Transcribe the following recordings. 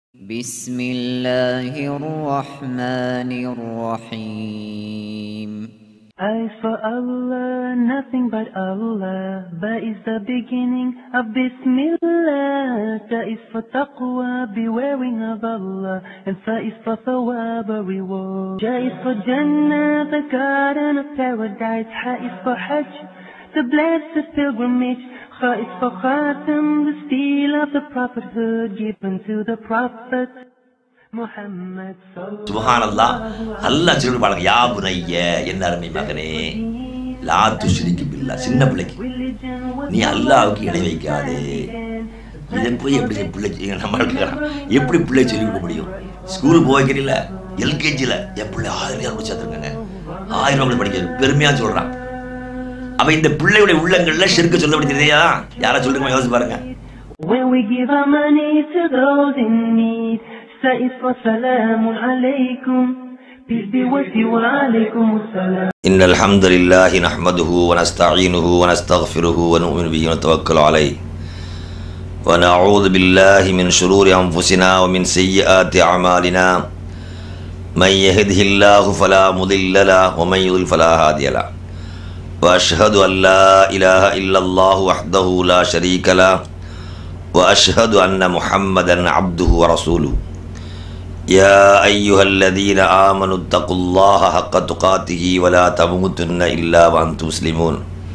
بسم الله الرحمن الرحيم I for Allah, nothing but Allah. Ba is the beginning of Bismillah. Ta is for taqwa, bewaring of Allah. And Fa is for thawab, a reward. Ja is for Jannah, the garden of paradise. Ha is for Hajj, the blessed pilgrimage. Kha is for Khatam, the seal of the prophethood given to the Prophet. Muhammad சுபஹானல்லா அல்லாஹ் சொல்லி பாருங்க யா புனைய என்ன அருமை மகனே லா துஷ்ரிக்கு பில்லா சின்ன பிள்ளைக்கு நீ அல்லாஹ்வுக்கு இணை வைக்காதே இதை போய் எப்படி பிள்ளை செய்ய- நம்ம இருக்கிறான் எப்படி பிள்ளை சொல்லி கொடுக்க முடியும் ஸ்கூல் போய்க்கிறீங்கள எல்கேஜியில் என் பிள்ளை ஆயிரம் ரூபாய் சேர்த்துருக்காங்க ஆயிரம் ரூபாய் படிக்கிறது பெருமையாக சொல்கிறான் அவன் இந்த பிள்ளையுடைய உள்ளங்கள்ல செருக்க சொல்லப்படுத்தியா யாரா சொல்லுங்க யோசிச்சு பாருங்க When we give our money to those in need, Sa'id for salamun alaykum. Peace be with you wa alaykum salam. إن الحمد لله نحمده ونستعينه ونستغفره ونؤمن به ونتوكل عليه ونعوذ بالله من شرور أنفسنا ومن سيئات أعمالنا من يهده الله فلا مضل له ومن يضلل فلا هادي له وأشهد أن لا إله إلا الله وحده لا شريك له وأشهد أن محمدا عبده ورسوله يا أيها الذين آمنوا اتقوا الله حق تقاته ولا تموتن إلا وأنتم مسلمون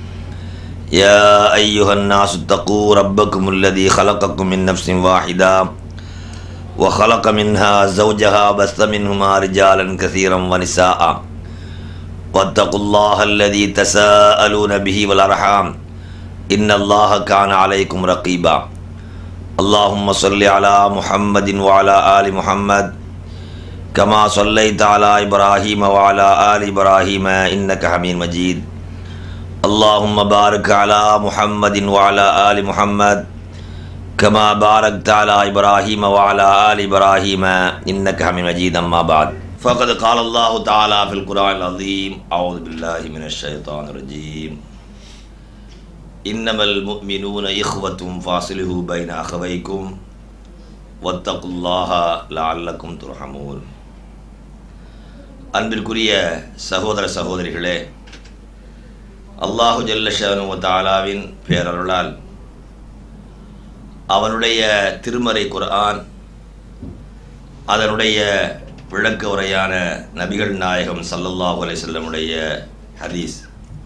يا أيها الناس اتقوا ربكم الذي خلقكم من نفس واحدة وخلق منها زوجها بث منهما رجالا كثيرا ونساء واتقوا الله الذي تساءلون به والأرحام إن الله كان عليكم رقيبا اللهم صل على محمد وعلى آل محمد كما صليت على إبراهيم وعلى آل إبراهيم إنك حميد مجيد اللهم بارك على محمد وعلى آل محمد كما باركت على إبراهيم وعلى آل إبراهيم إنك حميد مجيد أما بعد فقد قال الله تعالى في القرآن العظيم أعوذ بالله من الشيطان الرجيم إنما المؤمنون إخوة فاصله بين أخويكم واتقوا الله لعلكم ترحمون அன்பிற்குரிய சகோதர சகோதரிகளே அல்லாஹு ஜல்லஷானு தாலாவின் பேரருளால் அவனுடைய திருமறை குர்ஆன் அதனுடைய விளக்க உரையான நபிகள் நாயகம் ஸல்லல்லாஹு அலைஹி வஸல்லமுடைய ஹதீஸ்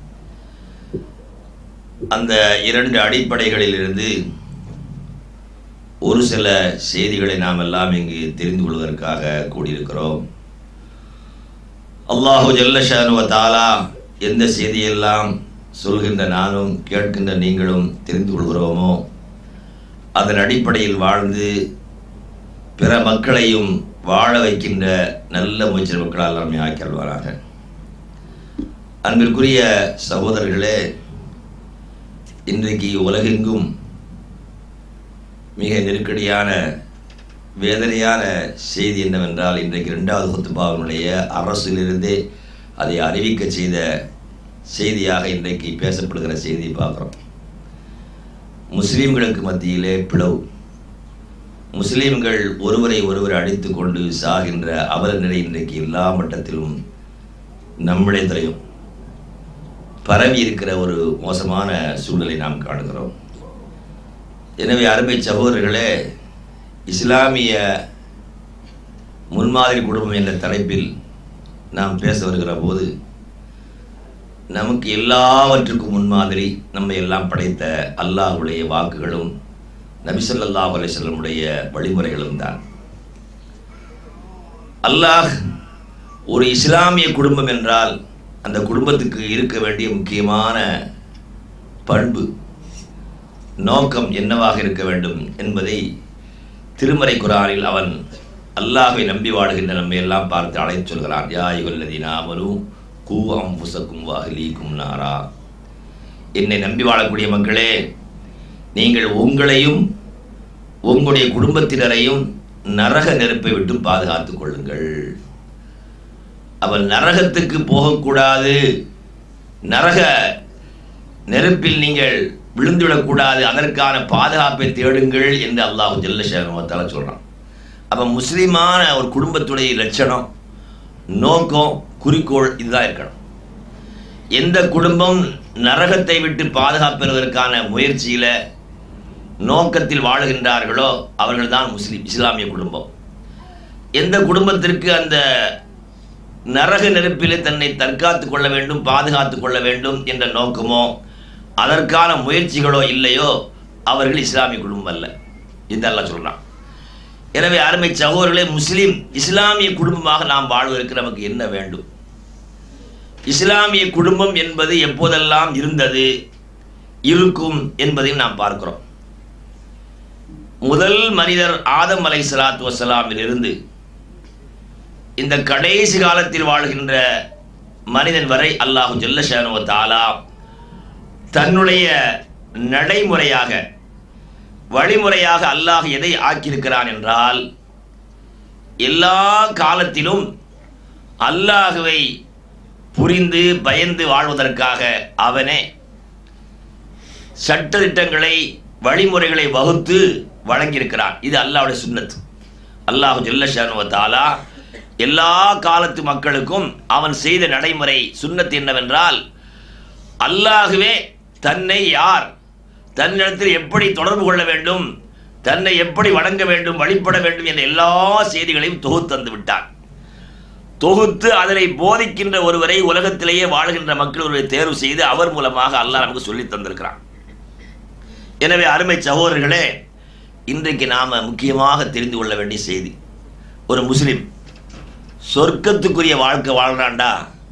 அந்த இரண்டு அடிப்படைகளிலிருந்து ஒரு சில செய்திகளை நாம் எல்லாம் இங்கு தெரிந்து கொள்வதற்காக கூடியிருக்கிறோம் அல்லாஹு ஜல்லஷானுவ தாலா எந்த செய்தியெல்லாம் சொல்கின்ற நானும் கேட்கின்ற நீங்களும் தெரிந்து கொள்கிறோமோ அதன் அடிப்படையில் வாழ்ந்து பிற மக்களையும் வாழ வைக்கின்ற நல்ல முயற்சி மக்களால் நம்மை ஆக்கியல்வாராக அன்பிற்குரிய சகோதரர்களே இன்றைக்கு உலகெங்கும் மிக நெருக்கடியான வேதனையான செய்தி என்னவென்றால் இன்றைக்கு ரெண்டாவது குத்துபாவினுடைய அரசிலிருந்தே அதை அறிவிக்க செய்த செய்தியாக இன்றைக்கு பேசப்படுகிற செய்தியை பார்க்குறோம் முஸ்லீம்களுக்கு மத்தியிலே பிளவு முஸ்லீம்கள் ஒருவரை ஒருவர் அடித்து கொண்டு சாகின்ற அவல நிலை இன்றைக்கு எல்லா மட்டத்திலும் நம்மிடத்திலையும் பரவி இருக்கிற ஒரு மோசமான சூழலை நாம் காணுகிறோம் எனவே அருமை சகோதரர்களே இஸ்லாமிய முன்மாதிரி குடும்பம் என்ற தலைப்பில் நாம் பேச வருகிற போது நமக்கு எல்லாவற்றுக்கும் முன்மாதிரி நம்ம எல்லாம் படைத்த அல்லாஹ்வுடைய வாக்குகளும் நபிசல்லாஹ் அலிசல்லமுடைய வழிமுறைகளும் தான் அல்லாஹ் ஒரு இஸ்லாமிய குடும்பம் என்றால் அந்த குடும்பத்துக்கு இருக்க வேண்டிய முக்கியமான பண்பு நோக்கம் என்னவாக இருக்க வேண்டும் என்பதை திருமறை குரானில் அவன் அல்லாஹ்வை நம்பி வாழுகின்ற நம்மை எல்லாம் பார்த்து அழைத்து சொல்கிறான் யா யுகல்லதி நாமரும் கூ அம்புசக்கும் வாஹலீக்கும் நாரா என்னை நம்பி வாழக்கூடிய மக்களே நீங்கள் உங்களையும் உங்களுடைய குடும்பத்தினரையும் நரக நெருப்பை விட்டு பாதுகாத்துக் கொள்ளுங்கள் அவன் நரகத்துக்கு போகக்கூடாது நரக நெருப்பில் நீங்கள் விழுந்துவிடக்கூடாது அதற்கான பாதுகாப்பை தேடுங்கள் என்று அல்லாஹ் ஜல்லஷானத்தால சொல்றான் அப்போ முஸ்லீமான ஒரு குடும்பத்துடைய லட்சணம் நோக்கம் குறிக்கோள் இதுதான் இருக்கணும் எந்த குடும்பம் நரகத்தை விட்டு பாதுகாப்பெறுவதற்கான முயற்சியில் நோக்கத்தில் வாழுகின்றார்களோ அவர்கள்தான் முஸ்லீம் இஸ்லாமிய குடும்பம் எந்த குடும்பத்திற்கு அந்த நரக நெருப்பிலே தன்னை தற்காத்துக் கொள்ள வேண்டும் பாதுகாத்துக் கொள்ள வேண்டும் என்ற நோக்கமோ அதற்கான முயற்சிகளோ இல்லையோ அவர்கள் இஸ்லாமிய குடும்பம் அல்ல இதெல்லாம் சொல்றான் எனவே அருமை சகோதரர்களே முஸ்லீம் இஸ்லாமிய குடும்பமாக நாம் வாழ்வதற்கு நமக்கு என்ன வேண்டும் இஸ்லாமிய குடும்பம் என்பது எப்போதெல்லாம் இருந்தது இருக்கும் என்பதையும் நாம் பார்க்கிறோம் முதல் மனிதர் ஆதம் அலை சலாத்து வசலாமில் இருந்து இந்த கடைசி காலத்தில் வாழ்கின்ற மனிதன் வரை அல்லாஹு ஜல்லஷானு தாலா தன்னுடைய நடைமுறையாக வழிமுறையாக அல்லாஹ் எதை ஆக்கியிருக்கிறான் என்றால் எல்லா காலத்திலும் அல்லாஹுவை புரிந்து பயந்து வாழ்வதற்காக அவனே சட்டதிட்டங்களை வழிமுறைகளை வகுத்து வழங்கியிருக்கிறான் இது அல்லாஹ்வுடைய சுன்னத் அல்லாஹு ஜல்லஷானுவ தாலா எல்லா காலத்து மக்களுக்கும் அவன் செய்த நடைமுறை சுன்னத் என்னவென்றால் அல்லாஹுவே தன்னை யார் தன்னிடத்தில் எப்படி தொடர்பு கொள்ள வேண்டும் தன்னை எப்படி வணங்க வேண்டும் வழிபட வேண்டும் என்ற எல்லா செய்திகளையும் தொகுத்து தந்து விட்டான் தொகுத்து அதனை போதிக்கின்ற ஒருவரை உலகத்திலேயே வாழ்கின்ற மக்கள் ஒருவரை தேர்வு செய்து அவர் மூலமாக அல்லாஹ் நமக்கு சொல்லி தந்திருக்கிறான் எனவே அருமை சகோதரர்களே இன்றைக்கு நாம் முக்கியமாக தெரிந்து கொள்ள வேண்டிய செய்தி ஒரு முஸ்லீம் சொர்க்கத்துக்குரிய வாழ்க்கை வாழ்றான்டா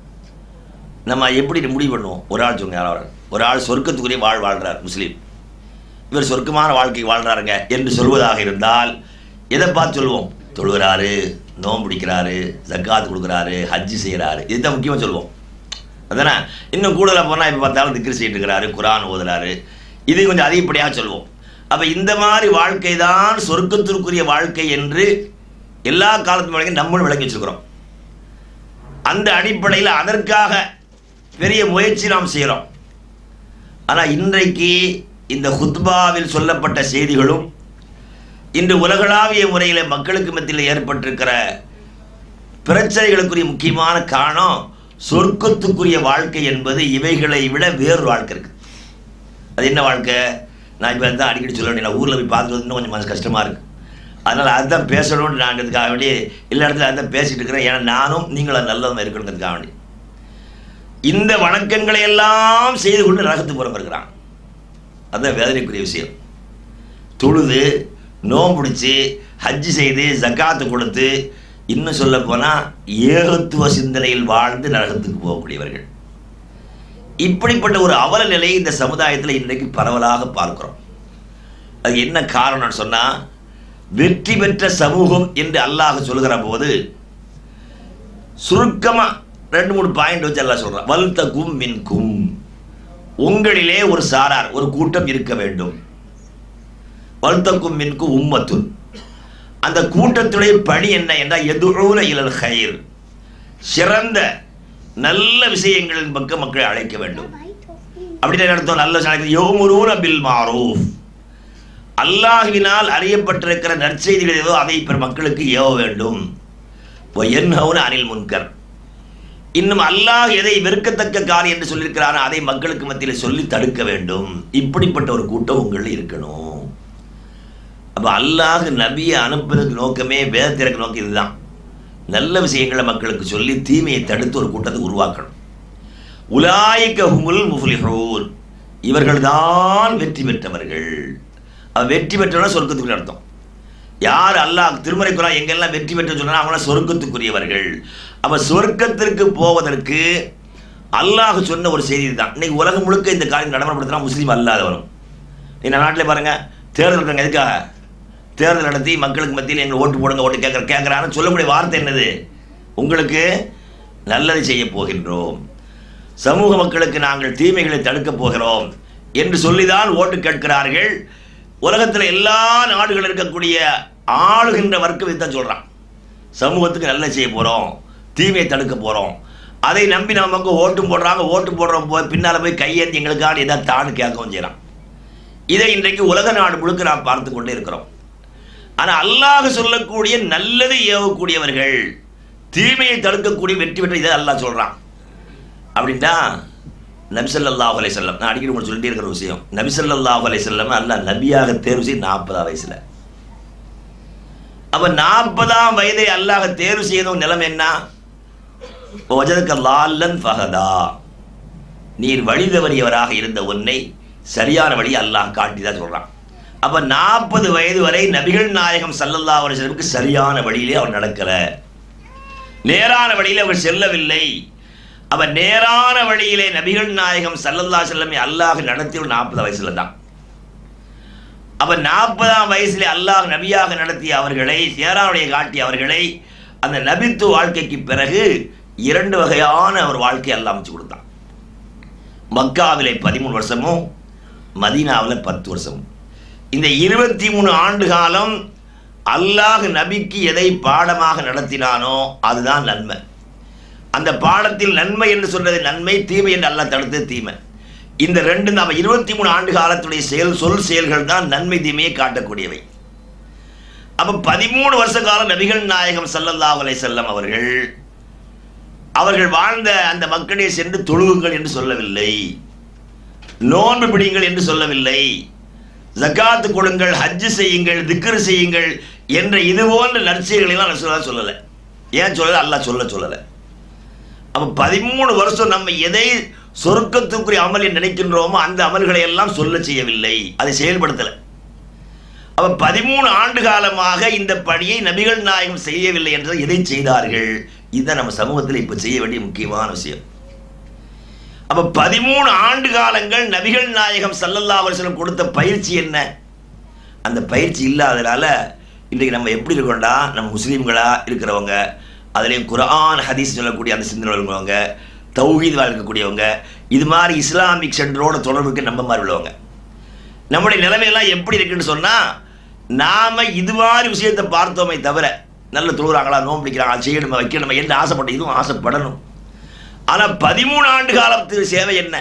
நம்ம எப்படி முடிவு பண்ணுவோம் ஒரு ஆள் சொல்லுங்க யாராவது ஒரு ஆள் சொர்க்கத்துக்குரிய வாழ் வாழ்றார் முஸ்லீம் இவர் சொர்க்கமான வாழ்க்கை வாழ்றாருங்க என்று சொல்வதாக இருந்தால் எதை பார்த்து சொல்லுவோம் தொழுகிறாரு நோம்பு பிடிக்கிறாரு ஜக்காத் கொடுக்குறாரு ஹஜ்ஜி செய்கிறாரு இதுதான் முக்கியமாக சொல்லுவோம் அதானே இன்னும் கூடுதலாக போனால் இப்போ பார்த்தாலும் திக்ரு செய்யிட்டு இருக்கிறாரு குரான் ஓதுறாரு இது கொஞ்சம் அதிகப்படியாக சொல்லுவோம் அப்போ இந்த மாதிரி வாழ்க்கை தான் சொர்க்கத்திற்குரிய வாழ்க்கை என்று எல்லா காலத்து வரைக்கும் நம்மளும் விளக்கி வச்சிருக்கிறோம் அந்த அடிப்படையில் அதற்காக பெரிய முயற்சி நாம் செய்கிறோம் ஆனால் இன்றைக்கு இந்த ஹுத்பாவில் சொல்லப்பட்ட செய்திகளும் இன்று உலகளாவிய முறையில் மக்களுக்கு மத்தியில் ஏற்பட்டிருக்கிற பிரச்சனைகளுக்குரிய முக்கியமான காரணம் சொர்க்கத்துக்குரிய வாழ்க்கை என்பது இவைகளை விட வேறு வாழ்க்கை இருக்கு அது என்ன வாழ்க்கை நான் இப்போ தான் அடிக்கடி சொல்ல வேண்டிய நான் ஊரில் போய் பார்த்துட்டு இன்னும் கொஞ்சம் மனசு கஷ்டமாக இருக்குது அதனால் அதுதான் பேசணும்னு நான் இதுக்காக வேண்டி எல்லா இடத்துல அதுதான் பேசிகிட்டு இருக்கிறேன் ஏன்னா நானும் நீங்களும் நல்லதும் இருக்கணுங்கிறதுக்காக வேண்டி இந்த வணக்கங்களை எல்லாம் செய்து கொண்டு ரகத்து புறம் இருக்கிறான் அதுதான் வேதனைக்குரிய விஷயம் தொழுது நோம்பிடிச்சு ஹஜ்ஜி செய்து ஜக்காத்து கொடுத்து இன்னும் சொல்ல போனால் ஏகத்துவ சிந்தனையில் வாழ்ந்து நரகத்துக்கு போகக்கூடியவர்கள் இப்படிப்பட்ட ஒரு அவல நிலையை இந்த சமுதாயத்தில் இன்றைக்கு பரவலாக பார்க்கிறோம் அது என்ன காரணம்னு சொன்னால் வெற்றி பெற்ற சமூகம் என்று அல்லாஹ் சொல்கிற போது சுருக்கமாக ரெண்டு மூணு பாயிண்ட் வச்சு எல்லாம் சொல்கிறான் வல்தகும் மின்கும் உங்களிலே ஒரு சாரார் ஒரு கூட்டம் இருக்க வேண்டும் வல்தக்கும் மின்கும் உம்மத்துன் அந்த கூட்டத்துடைய பணி என்ன என்றால் எதுழூல இலல் ஹைர் சிறந்த நல்ல விஷயங்களின் பக்கம் மக்களை அழைக்க வேண்டும் அப்படின்னு அர்த்தம் நல்ல யோமுரூன பில் மாரூஃப் அல்லாஹ்வினால் அறியப்பட்டிருக்கிற நற்செய்திகள் ஏதோ அதை பிற மக்களுக்கு ஏவ வேண்டும் என்ஹவுன அனில் முன்கர் இன்னும் அல்லாஹ் எதை வெறுக்கத்தக்க காரியம் என்று சொல்லியிருக்கிறானோ அதை மக்களுக்கு மத்தியில் சொல்லி தடுக்க வேண்டும் இப்படிப்பட்ட ஒரு கூட்டம் உங்களில் இருக்கணும் அப்போ அல்லாஹ் நபியை அனுப்புறதுக்கு நோக்கமே வேதத்திற்கு நோக்கம் இதுதான் நல்ல விஷயங்களை மக்களுக்கு சொல்லி தீமையை தடுத்து ஒரு கூட்டத்தை உருவாக்கணும் உலாய்க்க ஹுமுல் முஃப்லிஹூன் இவர்கள் தான் வெற்றி பெற்றவர்கள் அவன் வெற்றி பெற்றவனா சொர்க்கத்துக்குரிய அர்த்தம் யார் அல்லாஹ் திருமறை குரான் எங்கெல்லாம் வெற்றி பெற்று சொன்னா அவங்களாம் சொர்க்கத்துக்குரியவர்கள் அப்போ சொர்க்கத்திற்கு போவதற்கு அல்லாஹ் சொன்ன ஒரு செய்தி தான் இன்னைக்கு உலகம் முழுக்க இந்த காரியம் நடைமுறைப்படுத்தினா முஸ்லீம் அல்லாதவரும் நீ நம்ம நாட்டில் பாருங்க தேர்தல் இருக்காங்க எதுக்காக தேர்தல் நடத்தி மக்களுக்கு மத்தியில் எங்களை ஓட்டு போடுங்க ஓட்டு கேட்குற கேட்குறான்னு சொல்லக்கூடிய வார்த்தை என்னது உங்களுக்கு நல்லது செய்ய போகின்றோம் சமூக மக்களுக்கு நாங்கள் தீமைகளை தடுக்கப் போகிறோம் என்று சொல்லிதான் ஓட்டு கேட்கிறார்கள் உலகத்தில் எல்லா நாடுகள் இருக்கக்கூடிய ஆளுகின்ற வர்க்கம் இதுதான் சொல்கிறான் சமூகத்துக்கு நல்லது செய்ய போகிறோம் தீமையை தடுக்க போகிறோம் அதை நம்பி நமக்கு ஓட்டும் போடுறாங்க ஓட்டு போடுறோம் போய் பின்னால் போய் கையேந்தி எங்களுக்கான எதாவது தான்னு கேட்கவும் செய்கிறான் இதை இன்றைக்கு உலக நாடு முழுக்க நாம் பார்த்து கொண்டே இருக்கிறோம் ஆனா அல்லாஹ் சொல்லக்கூடிய நல்லதை ஏவக்கூடியவர்கள் தீமையை தடுக்கக்கூடிய வெற்றி பெற்ற இதை அல்லாஹ் சொல்றான் அப்படின்னா நபிசல்லாஹு அலை செல்லம் நான் அடிக்கடி உங்களுக்கு சொல்லிட்டே இருக்கிற விஷயம் நபிசல்லாஹு அலை செல்லம் அல்லாஹ் நபியாக தேர்வு செய்து நாற்பதாம் வயசுல அப்ப நாற்பதாம் வயதை அல்லாஹ் தேர்வு செய்த நிலைமை என்ன வஜதக்க லால்லன் ஃபஹதா நீர் வழி தவறியவராக இருந்த உன்னை சரியான வழி அல்லாஹ் காட்டி தான் சொல்றான் அப்ப நாற்பது வயது வரை நபிகள் நாயகம் சல்லல்லா அலிஸ்லமுக்கு சரியான வழியிலே அவர் நடக்கல நேரான வழியிலே அவர் செல்லவில்லை அப்ப நேரான வழியிலே நபிகள் நாயகம் சல்லல்லா செல்லமை அல்லாஹ் நடத்திய நாற்பது வயசுல தான் அப்ப நாற்பதாம் வயசுல அல்லாஹ் நபியாக நடத்திய அவர்களை நேரானுடைய காட்டிய அவர்களை அந்த நபித்து வாழ்க்கைக்கு பிறகு இரண்டு வகையான ஒரு வாழ்க்கை அல்லாஹ் அமைச்சு கொடுத்தான் மக்காவிலே பதிமூணு வருஷமும் மதீனாவில் பத்து வருஷமும் இந்த இருபத்தி மூணு ஆண்டு காலம் அல்லாஹ் நபிக்கு எதை பாடமாக நடத்தினானோ அதுதான் நன்மை அந்த பாடத்தில் நன்மை என்று சொல்றது நன்மை தீமை என்று அல்லாஹ் தடுத்தது தீமை இந்த ரெண்டு நம்ம இருபத்தி மூணு ஆண்டு காலத்துடைய செயல் சொல் செயல்கள் தான் நன்மை தீமையை காட்டக்கூடியவை அப்ப பதிமூணு வருஷ காலம் நபிகள் நாயகம் ஸல்லல்லாஹு அலைஹி செல்லம் அவர்கள் அவர்கள் வாழ்ந்த அந்த மக்களை சென்று தொழுகுங்கள் என்று சொல்லவில்லை நோன்பு பிடிங்கள் என்று சொல்லவில்லை ஜக்காத்து கொடுங்கள் ஹஜ்ஜு செய்யுங்கள் திக்ரு செய்யுங்கள் என்ற இது போன்ற நற்செய்திகளெல்லாம் ரசூலா சொல்லலை ஏன் சொல்லலை அல்லாஹ் சொல்ல சொல்லலை அப்போ பதிமூணு வருஷம் நம்ம எதை சொர்க்கத்துக்குரிய அமல் என்று நினைக்கின்றோமோ அந்த அமல்களை எல்லாம் சொல்ல செய்யவில்லை அதை செயல்படுத்தலை அப்ப பதிமூணு ஆண்டு காலமாக இந்த பணியை நபிகள் நாயகம் செய்யவில்லை என்றால் எதை செய்தார்கள் இதுதான் நம்ம சமூகத்தில் இப்போ செய்ய வேண்டிய முக்கியமான விஷயம் அப்ப பதிமூணு ஆண்டு காலங்கள் நபிகள் நாயகம் சல்லல்லா அலிஸ்லம் கொடுத்த பயிற்சி என்ன அந்த பயிற்சி இல்லாதனால இன்றைக்கு நம்ம எப்படி இருக்கோம்டா நம்ம முஸ்லீம்களா இருக்கிறவங்க அதுலேயும் குர்ஆன் ஹதீஸ் சொல்லக்கூடிய அந்த சிந்தனை உள்ளவங்க தௌஹீத் இருக்கக்கூடியவங்க இது மாதிரி இஸ்லாமிக் சென்டரோட தொடர்புக்கு நம்ம மாதிரி உள்ளவங்க நம்முடைய நிலைமையெல்லாம் எப்படி இருக்குன்னு சொன்னால் நாம் இது மாதிரி விஷயத்தை பார்த்தோமே தவிர நல்ல தொழுகிறாங்களா நோம்பிக்கிறாங்களா செய்யணுமா வைக்கணுமா என்று ஆசைப்பட்ட இதுவும் ஆசைப்படணும் ஆனால் பதிமூணு ஆண்டு காலத்து சேவை என்ன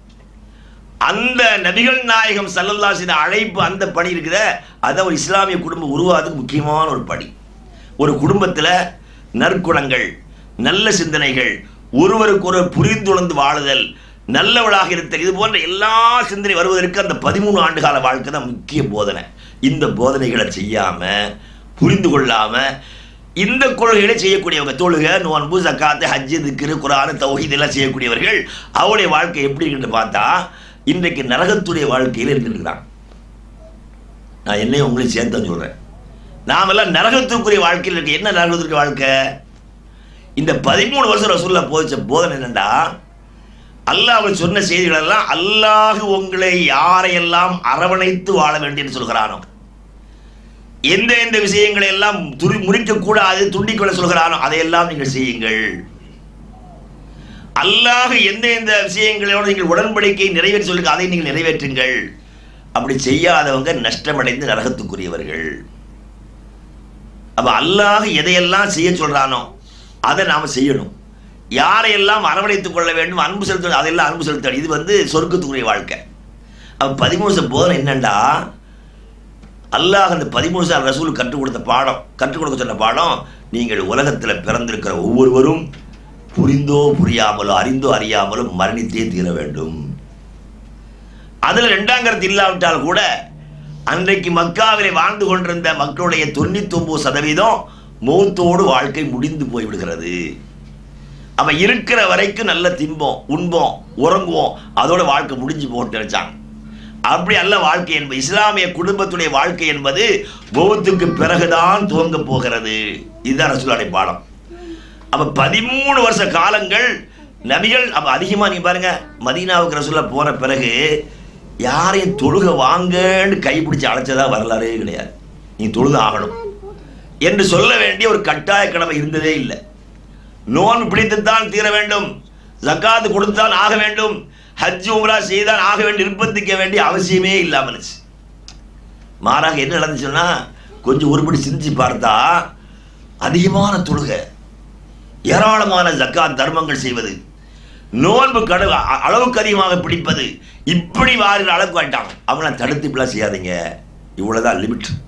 அந்த நபிகள் நாயகம் சல்லல்லா செய்த அழைப்பு அந்த பணி இருக்குத அதை ஒரு இஸ்லாமிய குடும்பம் உருவாதுக்கு முக்கியமான ஒரு பணி ஒரு குடும்பத்தில் நற்குணங்கள் நல்ல சிந்தனைகள் ஒருவருக்கு ஒருவர் புரிந்துணர்ந்து வாழுதல் நல்லவளாக இருத்தல் இது போன்ற எல்லா சிந்தனை வருவதற்கு அந்த பதிமூணு ஆண்டு கால வாழ்க்கை தான் முக்கிய போதனை இந்த போதனைகளை செய்யாம புரிந்து கொள்ளாம இந்த கொள்கைகளை செய்யக்கூடியவங்க தொழுக நோன்பு சக்காத்து ஹஜ்ஜு திக்ரு குரானு தௌஹீத் எல்லாம் செய்யக்கூடியவர்கள் அவருடைய வாழ்க்கை எப்படி இருக்குன்னு பார்த்தா இன்றைக்கு நரகத்துடைய வாழ்க்கையில் இருந்துருக்கிறான் நான் என்னையும் உங்களையும் சேர்த்து தான் சொல்றேன் நாமெல்லாம் நரகத்துக்குரிய வாழ்க்கையில் இருக்க என்ன நரகத்துக்குரிய வாழ்க்கை இந்த பதிமூணு வருஷம் ரசூல்லா போதிச்ச போதனை என்னண்டா அல்லாஹ் அவர் சொன்ன செய்திகள் எல்லாம் அல்லாஹ் உங்களை யாரையெல்லாம் அரவணைத்து வாழ வேண்டும் சொல்கிறானோ எந்த எந்த விஷயங்களை எல்லாம் துரி முறிக்கக்கூடாது துண்டிக்கொள்ள சொல்கிறானோ அதையெல்லாம் நீங்கள் செய்யுங்கள் அல்லாஹ் எந்த எந்த விஷயங்களோடு நீங்கள் உடன்படிக்கை நிறைவேற்றி சொல்லுங்க அதை நீங்கள் நிறைவேற்றுங்கள் அப்படி செய்யாதவங்க நஷ்டமடைந்து நரகத்துக்குரியவர்கள் அப்ப அல்லாஹ் எதையெல்லாம் செய்ய சொல்றானோ அதை நாம செய்யணும் யாரையெல்லாம் அரவணைத்துக் கொள்ள வேண்டும் அன்பு செலுத்த அதெல்லாம் அன்பு செலுத்த இது வந்து சொர்க்கத்துக்குரிய வாழ்க்கை அப்ப பதிமூணு வருஷம் போதனை என்னண்டா அல்லாஹ் அந்த பதிமூணு சார் ரசூல் கற்றுக் கொடுத்த பாடம் கற்றுக் கொடுக்க சொன்ன பாடம் நீங்கள் உலகத்தில் பிறந்திருக்கிற ஒவ்வொருவரும் புரிந்தோ புரியாமலோ அறிந்தோ அறியாமலோ மரணித்தே தீர வேண்டும் அதில் ரெண்டாம் கருத்து இல்லாவிட்டால் கூட அன்றைக்கு மக்காவிலே வாழ்ந்து கொண்டிருந்த மக்களுடைய தொண்ணூத்தி ஒன்பது சதவீதம் மௌத்தோடு வாழ்க்கை முடிந்து போய்விடுகிறது அப்ப இருக்கிற வரைக்கும் நல்ல திம்போம் உண்போம் உறங்குவோம் அதோட வாழ்க்கை முடிஞ்சு போட்டு நினைச்சாங்க அப்படி அல்ல வாழ்க்கை என்பது இஸ்லாமிய குடும்பத்துடைய வாழ்க்கை என்பது பௌத்துக்கு பிறகுதான் துவங்க போகிறது இதுதான் ரசூலுடைய பாடம் அப்ப பதிமூணு வருஷ காலங்கள் நபிகள் அப்ப அதிகமா நீங்க பாருங்க மதீனாவுக்கு ரசூல்லா போன பிறகு யாரையும் தொழுக வாங்கன்னு கைப்பிடிச்சு அழைச்சதா வரலாறே கிடையாது நீ தொழுக ஆகணும் என்று சொல்ல வேண்டிய ஒரு கட்டாய கடமை இருந்ததே இல்லை நோன்பு பிடித்துத்தான் தீர வேண்டும் ஜக்காத்து கொடுத்துத்தான் ஆக வேண்டும் ஹஜ் உம்ரா செய்தான் ஆக வேண்டும் நிர்பந்திக்க வேண்டிய அவசியமே இல்லாமல் இருந்துச்சு மாறாக என்ன நடந்துச்சுன்னா கொஞ்சம் ஒருபடி சிந்திச்சு பார்த்தா அதிகமான தொழுகை ஏராளமான ஜக்காத் தர்மங்கள் செய்வது நோன்பு கடு அ- அளவுக்கு அதிகமாக பிடிப்பது இப்படி வாரில் அளவுக்கு ஆயிட்டாங்க அவங்கள தடுத்து இப்படிலாம் செய்யாதீங்க இவ்வளவுதான் லிமிட்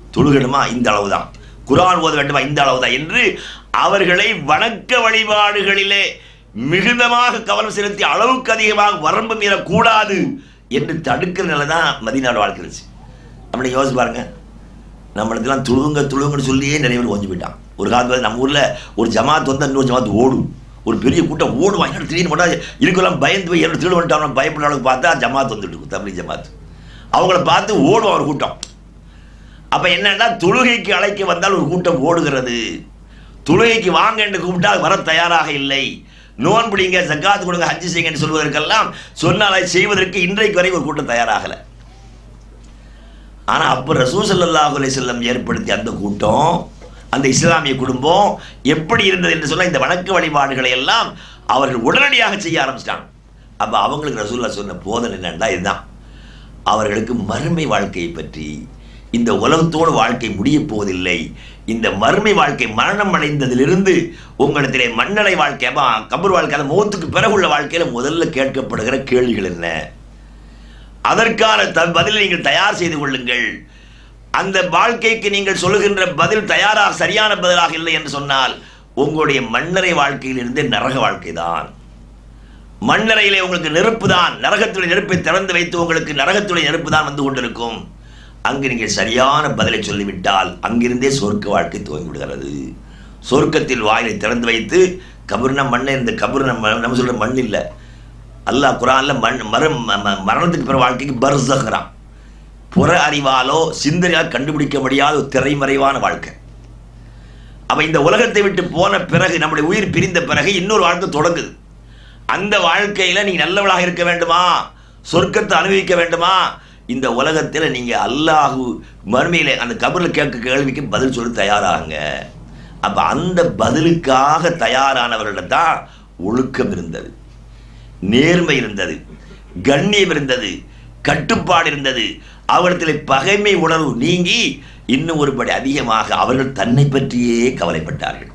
தொழுகணுமா இந்த அளவு தான் குரான் ஓத வேண்டுமா இந்த அளவு தான் என்று அவர்களை வணக்க வழிபாடுகளிலே மிகுந்தமாக கவனம் செலுத்தி அளவுக்கு அதிகமாக வரம்பு மீறக்கூடாது என்று தடுக்கிற நிலை தான் மதிநாடு வாழ்க்கை இருந்துச்சு நம்மளை யோசிச்சு பாருங்க நம்மளுக்கெல்லாம் துழுவுங்க துழுவுங்கன்னு சொல்லியே நிறைய பேர் கொஞ்சம் போயிட்டான் ஒரு காலத்தில் நம்ம ஊரில் ஒரு ஜமாத் வந்து இன்னொரு ஜமாத் ஓடும் ஒரு பெரிய கூட்டம் ஓடுவாங்க என்னடா திடீர்னு போட்டால் இருக்கலாம் பயந்து போய் இரண்டு திருடு வந்துட்டாங்க பயப்படுற அளவுக்கு பார்த்தா ஜமாத் வந்துட்டு இருக்கும் தமிழ் ஜமாத் அவங்கள பார்த்து ஓடுவான் ஒரு கூட்டம் அப்போ என்னன்னா தொழுகைக்கு அழைக்க வந்தால் ஒரு கூட்டம் ஓடுகிறது தொழுகைக்கு வாங்க என்று கூப்பிட்டால் வர தயாராக இல்லை நோன் பிடிங்க ஜக்காத்து கொடுங்க ஹஜ்ஜி செய்யுங்கன்னு சொல்வதற்கெல்லாம் சொன்னால் அதை செய்வதற்கு இன்றைக்கு வரை ஒரு கூட்டம் தயாராகலை ஆனால் அப்போ ரசூ ஸல்லல்லாஹு அலைஹி வஸல்லம் ஏற்படுத்திய அந்த கூட்டம் அந்த இஸ்லாமிய குடும்பம் எப்படி இருந்தது என்று சொல்ல இந்த வணக்க வழிபாடுகளை எல்லாம் அவர்கள் உடனடியாக செய்ய ஆரம்பிச்சிட்டாங்க அப்போ அவங்களுக்கு ரசூல்லா சொன்ன போதனை என்னன்னா இதுதான் அவர்களுக்கு மறுமை வாழ்க்கையை பற்றி இந்த உலகத்தோடு வாழ்க்கை முடியப் போவதில்லை இந்த மறுமை வாழ்க்கை மரணம் அடைந்ததிலிருந்து உங்களிடத்திலே மண்ணலை வாழ்க்கை அப்ப கபர் வாழ்க்கை அந்த மௌத்துக்கு பிறகுள்ள வாழ்க்கையில முதல்ல கேட்கப்படுகிற கேள்விகள் என்ன அதற்கான த பதிலை நீங்கள் தயார் செய்து கொள்ளுங்கள் அந்த வாழ்க்கைக்கு நீங்கள் சொல்லுகின்ற பதில் தயாராக சரியான பதிலாக இல்லை என்று சொன்னால் உங்களுடைய மண்ணறை வாழ்க்கையிலிருந்து நரக வாழ்க்கை தான் மண்ணறையிலே உங்களுக்கு நெருப்பு தான் நரகத்துடைய நெருப்பை திறந்து வைத்து உங்களுக்கு நரகத்துடைய நெருப்பு தான் வந்து கொண்டிருக்கும் அங்கு நீங்கள் சரியான பதிலை சொல்லிவிட்டால் அங்கிருந்தே சொர்க்க வாழ்க்கை துவங்கி விடுகிறது சொர்க்கத்தில் வாயிலை திறந்து வைத்து கபர்னா மண்ணை இந்த கபர் நம்ம நம்ம சொல்ற மண் இல்லை அல்லாஹ் குரான்ல மண் மர ம- ம- மரணத்துக்கு பிற வாழ்க்கைக்கு பர்சகிறான் புற அறிவாலோ சிந்தனையால் கண்டுபிடிக்க முடியாத ஒரு திரைமறைவான வாழ்க்கை அப்ப இந்த உலகத்தை விட்டு போன பிறகு நம்முடைய உயிர் பிரிந்த பிறகு இன்னொரு வாழ்க்கை தொடங்குது அந்த வாழ்க்கையில நீங்க நல்லவளாக இருக்க வேண்டுமா சொர்க்கத்தை அனுபவிக்க வேண்டுமா இந்த உலகத்தில் நீங்க அல்லாஹு மறுமையில அந்த கபரில் கேட்க கேள்விக்கு பதில் சொல்ல தயாராகுங்க அப்ப அந்த பதிலுக்காக தயாரானவர்களிடம் தான் ஒழுக்கம் இருந்தது நேர்மை இருந்தது கண்ணியம் இருந்தது கட்டுப்பாடு இருந்தது அவரிடத்தில் பகைமை உணர்வு நீங்கி இன்னும் ஒருபடி அதிகமாக அவர்கள் தன்னை பற்றியே கவலைப்பட்டார்கள்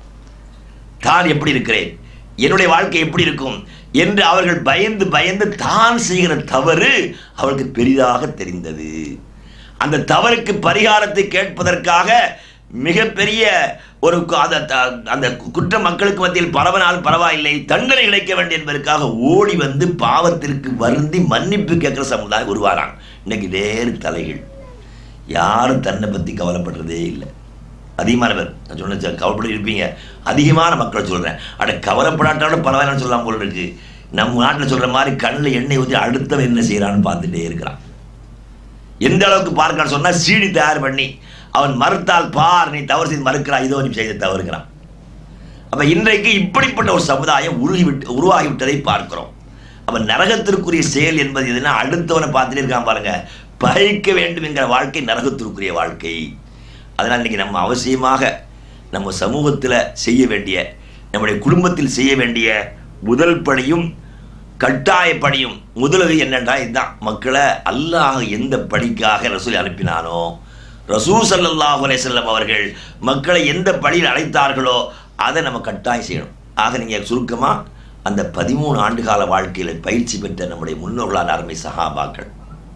தான் எப்படி இருக்கிறேன் என்னுடைய வாழ்க்கை எப்படி இருக்கும் என்று அவர்கள் பயந்து பயந்து தான் செய்கிற தவறு அவருக்கு பெரிதாக தெரிந்தது அந்த தவறுக்கு பரிகாரத்தை கேட்பதற்காக மிகப்பெரிய ஒரு கு- அந்த த- அந்த குற்ற மக்களுக்கு மத்தியில் பரவனால் பரவாயில்லை தண்டனை கிடைக்க வேண்டும் என்பதற்காக ஓடி வந்து பாவத்திற்கு வருந்தி மன்னிப்பு கேட்கிற சமுதாயம் உருவாராங்க இன்னைக்கு வேறு தலைகள் யாரும் தன்னை பற்றி கவலைப்படுறதே இல்லை அதிகமான பேர் நான் சொன்ன ச- கவலைப்பட்டு இருப்பீங்க அதிகமான மக்களை சொல்கிறேன் அட கவலைப்படாட்டாலும் பரவாயில்லன்னு சொல்லலாம் போல இருக்கு நம்ம நாட்டில் சொல்கிற மாதிரி கண்ணில் எண்ணெய் ஊற்றி அடுத்தவன் என்ன செய்கிறான்னு பார்த்துட்டே இருக்கிறான் எந்த அளவுக்கு பார்க்கறான்னு சொன்னால் சீடி தயார் பண்ணி அவன் மறுத்தால் பார் நீ தவறு செய்து மறுக்கிறான் இதோ நீ செய்து தவறுகிறான் அப்ப இன்றைக்கு இப்படிப்பட்ட ஒரு சமுதாயம் உருகிவிட்டு உருவாகிவிட்டதை பார்க்கிறோம் அவன் நரகத்திற்குரிய செயல் என்பது எதுனா அடுத்தவனை பார்த்துட்டே இருக்கான் பாருங்க பகைக்க வேண்டும் என்கிற வாழ்க்கை நரகத்திற்குரிய வாழ்க்கை அதனால் இன்னைக்கு நம்ம அவசியமாக நம்ம சமூகத்தில் செய்ய வேண்டிய நம்முடைய குடும்பத்தில் செய்ய வேண்டிய முதல் பணியும் கட்டாய பணியும் முதலுதவி என்னென்றா இதுதான் மக்களை அல்லாஹ் எந்த பணிக்காக ரசூல் அனுப்பினானோ ரசூ ஸல்லல்லாஹு அலைஹி வஸல்லம் அவர்கள் மக்களை எந்த பணியில் அழைத்தார்களோ அதை நம்ம கட்டாயம் செய்யணும் ஆக நீங்கள் சுருக்கமாக அந்த பதிமூணு ஆண்டுகால வாழ்க்கையில் பயிற்சி பெற்ற நம்முடைய முன்னோர்களான அருமை சஹாபாக்கள்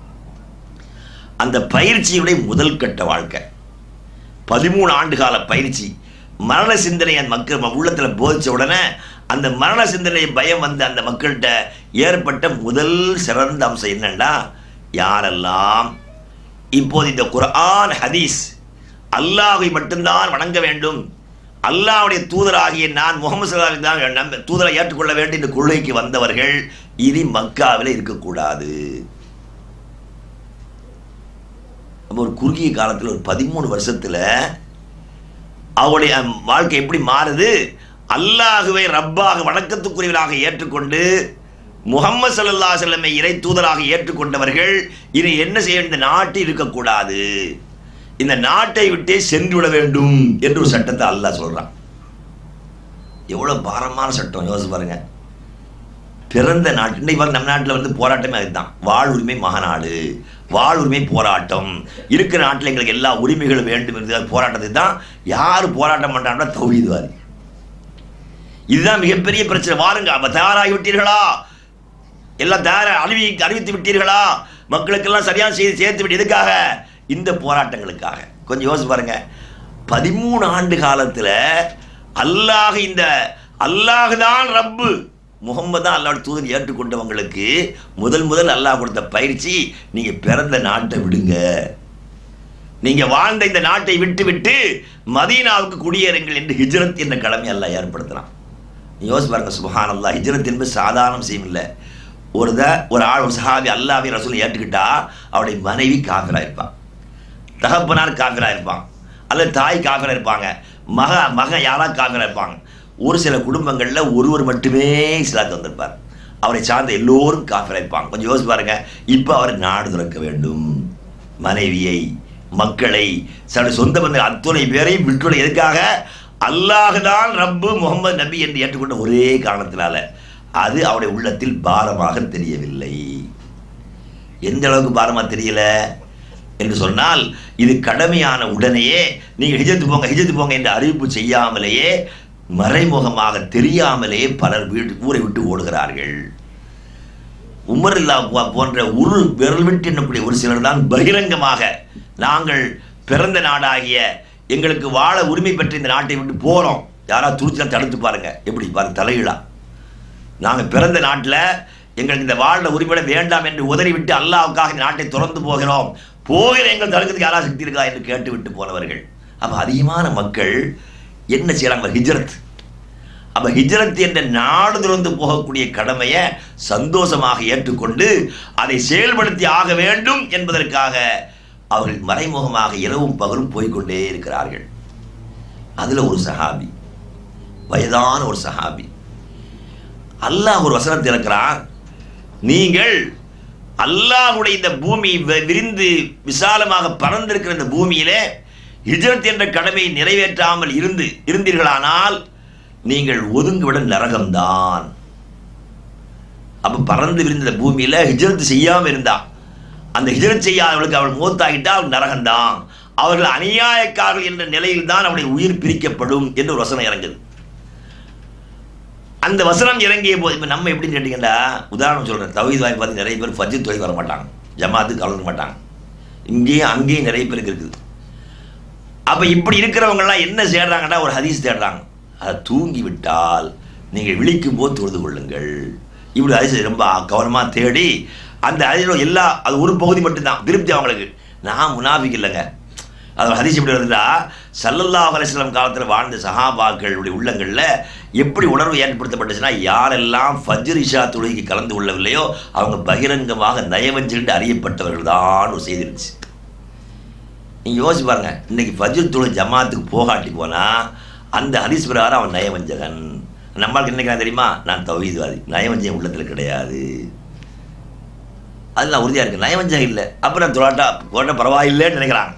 அந்த பயிற்சியுடைய முதல் கட்ட வாழ்க்கை பதிமூணு ஆண்டுகால பயிற்சி மரண சிந்தனை அந்த மக்கள் உள்ளத்தில் போதிச்ச உடனே அந்த மரண சிந்தனை பயம் வந்து அந்த மக்கள்கிட்ட ஏற்பட்ட முதல் சிறந்த அம்சம் என்னன்னா யாரெல்லாம் இப்போது இந்த குர்ஆன் ஹதீஸ் அல்லாஹை மட்டும்தான் வணங்க வேண்டும் அல்லாஹ்வுடைய தூதராகிய நான் முகமது சல்லாஹ் தான் நம்ப தூதரை ஏற்றுக்கொள்ள வேண்டும் இந்த கொள்கைக்கு வந்தவர்கள் இனி மக்காவில் இருக்கக்கூடாது அப்ப ஒரு குறுகிய காலத்தில் ஒரு பதிமூணு வருஷத்தில் அவருடைய வாழ்க்கை எப்படி மாறுது அல்லாஹுவை ரப்பாக வணக்கத்துக்குரியவராக ஏற்றுக்கொண்டு முகம்மது சல்லா செல்லமை இறை தூதராக ஏற்றுக்கொண்டவர்கள் இனி என்ன செய்ய இந்த நாட்டில் இருக்கக்கூடாது இந்த நாட்டை விட்டே சென்று விட வேண்டும் என்று ஒரு சட்டத்தை அல்லாஹ் சொல்றான் எவ்வளவு பாரமான சட்டம் யோசிச்சு பாருங்க பிறந்த நாட்டு இன்னைக்கு பாருங்க நம்ம நாட்டில் வந்து போராட்டமே அதுதான் வாழ் உரிமை மகநாடு வாழ் உரிமை போராட்டம் இருக்கிற நாட்டில் எங்களுக்கு எல்லா உரிமைகளும் வேண்டும் என்று போராட்டத்தை தான் யார் போராட்டம் பண்றாங்கன்னா தௌஹீத்வாதி இதுதான் மிகப்பெரிய பிரச்சனை வாருங்க அப்ப தயாராகி விட்டீர்களா எல்லாம் தயாரா அறிவி அறிவித்து விட்டீர்களா மக்களுக்கெல்லாம் சரியான செய்தி சேர்த்து விட்டு எதுக்காக இந்த போராட்டங்களுக்காக கொஞ்சம் யோசிச்சு பாருங்க பதிமூணு ஆண்டு காலத்தில் அல்லாஹ் இந்த அல்லாஹ் தான் ரப்பு முகம்மது தான் அல்லாஹ் தூதர் ஏற்றுக்கொண்டவங்களுக்கு முதல் முதல் அல்லாஹ் கொடுத்த பயிற்சி நீங்க பிறந்த நாட்டை விடுங்க நீங்க வாழ்ந்த இந்த நாட்டை விட்டு விட்டு மதீனாவுக்கு குடியேறுங்கள் என்று ஹிஜ்ரத் என்ற கடமை அல்லாஹ் ஏற்படுத்தினான் நீ யோசிச்சு பாருங்க சுபஹான் அல்லாஹ் ஹிஜ்ரத் என்பது சாதாரண விஷயம் இல்லை ஒரு த ஒரு ஆள் ஒரு சஹாபி அல்லாஹ்வை ரசூல் ஏற்றுக்கிட்டா அவருடைய மனைவி காஃபிரா இருப்பான் தகப்பனார் காஃபிரா இருப்பான் அல்லது தாய் காஃபிரா இருப்பாங்க மக மகன் யாரா காஃபிரா இருப்பாங்க ஒரு சில குடும்பங்களில் ஒருவர் மட்டுமே இஸ்லாத்து வந்திருப்பார் அவரை சார்ந்த எல்லோரும் காஃபிரா இருப்பாங்க கொஞ்சம் யோசிச்சு பாருங்க இப்போ அவர் நாடு துறக்க வேண்டும் மனைவியை மக்களை தன்னுடைய சொந்த பந்த அத்துணை பேரையும் விட்டுள்ள எதுக்காக அல்லாஹ்தான் ரப்பு முகமது நபி என்று ஏற்றுக்கொண்ட ஒரே காரணத்தினால அது அவருடைய உள்ளத்தில் பாரமாக தெரியவில்லை எந்த அளவுக்கு பாரமா தெரியல என்று சொன்னால் இது கடமையான உடனேயே நீங்கள் ஹிஜத்து போங்க ஹிஜத்து போங்க என்ற அறிவிப்பு செய்யாமலேயே மறைமுகமாக தெரியாமலேயே பலர் வீடு ஊரை விட்டு ஓடுகிறார்கள் உமர் இல்லா போ- போன்ற ஒரு விரல் விட்டு எண்ணக்கூடிய ஒரு சிலர் தான் பகிரங்கமாக நாங்கள் பிறந்த நாடாகிய எங்களுக்கு வாழ உரிமை பெற்ற இந்த நாட்டை விட்டு போகிறோம் யாராவது துணிச்சலா தடுத்து பாருங்க எப்படி பாருங்க தலையிடா நாங்கள் பிறந்த நாட்டில் எங்களுக்கு இந்த வாழ்ற உரிமை வேண்டாம் என்று உதறிவிட்டு அல்லாவுக்காக இந்த நாட்டை திறந்து போகிறோம் போகிற எங்கள் தடுக்கிறதுக்கு யாராவது சக்தி இருக்கா என்று கேட்டு விட்டு போனவர்கள் அப்போ அதிகமான மக்கள் என்ன செய்கிறாங்க ஹிஜ்ரத் அப்போ ஹிஜ்ரத் என்ற நாடு திறந்து போகக்கூடிய கடமையை சந்தோஷமாக ஏற்றுக்கொண்டு அதை செயல்படுத்தி ஆக வேண்டும் என்பதற்காக அவர்கள் மறைமுகமாக இரவும் பகலும் போய்க்கொண்டே இருக்கிறார்கள் அதில் ஒரு சஹாபி வயதான ஒரு சஹாபி அல்லாஹ் ஒரு வசனத்தை இருக்கிறான் நீங்கள் அல்லாஹ்வுடைய இந்த பூமி வி- விரிந்து விசாலமாக பறந்திருக்கிற இந்த பூமியிலே ஹிஜ்ரத் என்ற கடமையை நிறைவேற்றாமல் இருந்து இருந்தீர்களானால் நீங்கள் ஒதுங்குவிட நரகம்தான் அப்ப பறந்து விரிந்த இந்த பூமியில ஹிஜ்ரத் செய்யாம இருந்தா அந்த ஹிஜ்ரத் செய்யாதவளுக்கு அவள் மூத்தாகிட்டால் நரகம்தான் அவர்கள் அநியாயக்காரர்கள் என்ற நிலையில் தான் அவளுடைய உயிர் பிரிக்கப்படும் என்று ஒரு வசனம் இறங்குது அந்த வசனம் இறங்கிய போது இப்போ நம்ம எப்படின்னு கேட்டிங்கன்னா உதாரணம் சொல்கிறேன் தவீது வாங்கி பார்த்து நிறைய பேர் ஃபஜ்ர் தொழில் வர மாட்டாங்க ஜமாத்து கலந்துக்க மாட்டாங்க இங்கேயும் அங்கேயும் நிறைய பேருக்கு இருக்குது அப்போ இப்படி இருக்கிறவங்கலாம் என்ன செய்கிறாங்கன்னா ஒரு ஹதீஸ் தேடுறாங்க அதை தூங்கி விட்டால் நீங்கள் விழிக்கும் போது தொழுது கொள்ளுங்கள் இப்படி ஹதீஸ் ரொம்ப கவனமாக தேடி அந்த ஹதீஸில் எல்லா அது ஒரு பகுதி மட்டும்தான் திருப்தி அவங்களுக்கு நான் முனாஃபிக் இல்லைங்க அது ஹதீஸ் எப்படி வருதுன்னா சல்லல்லாஹு அலைஹிஸ்ஸலாம் காலத்தில் வாழ்ந்த சஹாபாக்களுடைய உள்ளங்களில் எப்படி உணர்வு ஏற்படுத்தப்பட்டுச்சுன்னா யாரெல்லாம் ஃபஜ்ர் இஷா தொழுகைக்கு கலந்து கொள்ளவில்லையோ அவங்க பகிரங்கமாக நயவஞ்சல் அறியப்பட்டவர்கள் தான் ஒரு செய்தி இருந்துச்சு நீங்கள் யோசிச்சு பாருங்க இன்னைக்கு ஃபஜ்ர் தொழுகை ஜமாத்துக்கு போகாட்டி போனால் அந்த ஹதீஸ் பிரகாரம் அவன் நயவஞ்சகன் நம்மளுக்கு என்ன தெரியுமா நான் தவீதுவாதி நயவஞ்சகம் உள்ளத்தில் கிடையாது அது நான் உறுதியாக இருக்கு நயவஞ்சகம் இல்லை அப்புறம் தொலாட்டா போட்ட பரவாயில்லைன்னு நினைக்கிறாங்க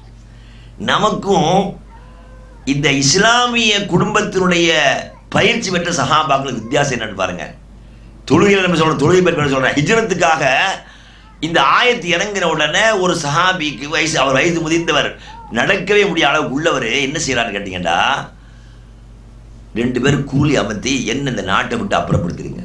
நமக்கும் இந்த இஸ்லாமிய குடும்பத்தினுடைய பயிற்சி பெற்ற சஹாபாக்களுக்கு வித்தியாசம் என்னன்னு பாருங்க தொழுகையில் நம்ம சொல்றோம் தொழுகை பெற்ற சொல்றேன் ஹிஜ்ரத்துக்காக இந்த ஆயத்து இறங்கின உடனே ஒரு சஹாபிக்கு வயசு அவர் வயது முதிர்ந்தவர் நடக்கவே முடியாத அளவுக்கு உள்ளவர் என்ன செய்யறான்னு கேட்டீங்கன்னா ரெண்டு பேரும் கூலி அமர்த்தி என்ன இந்த நாட்டை விட்டு அப்புறப்படுத்துறீங்க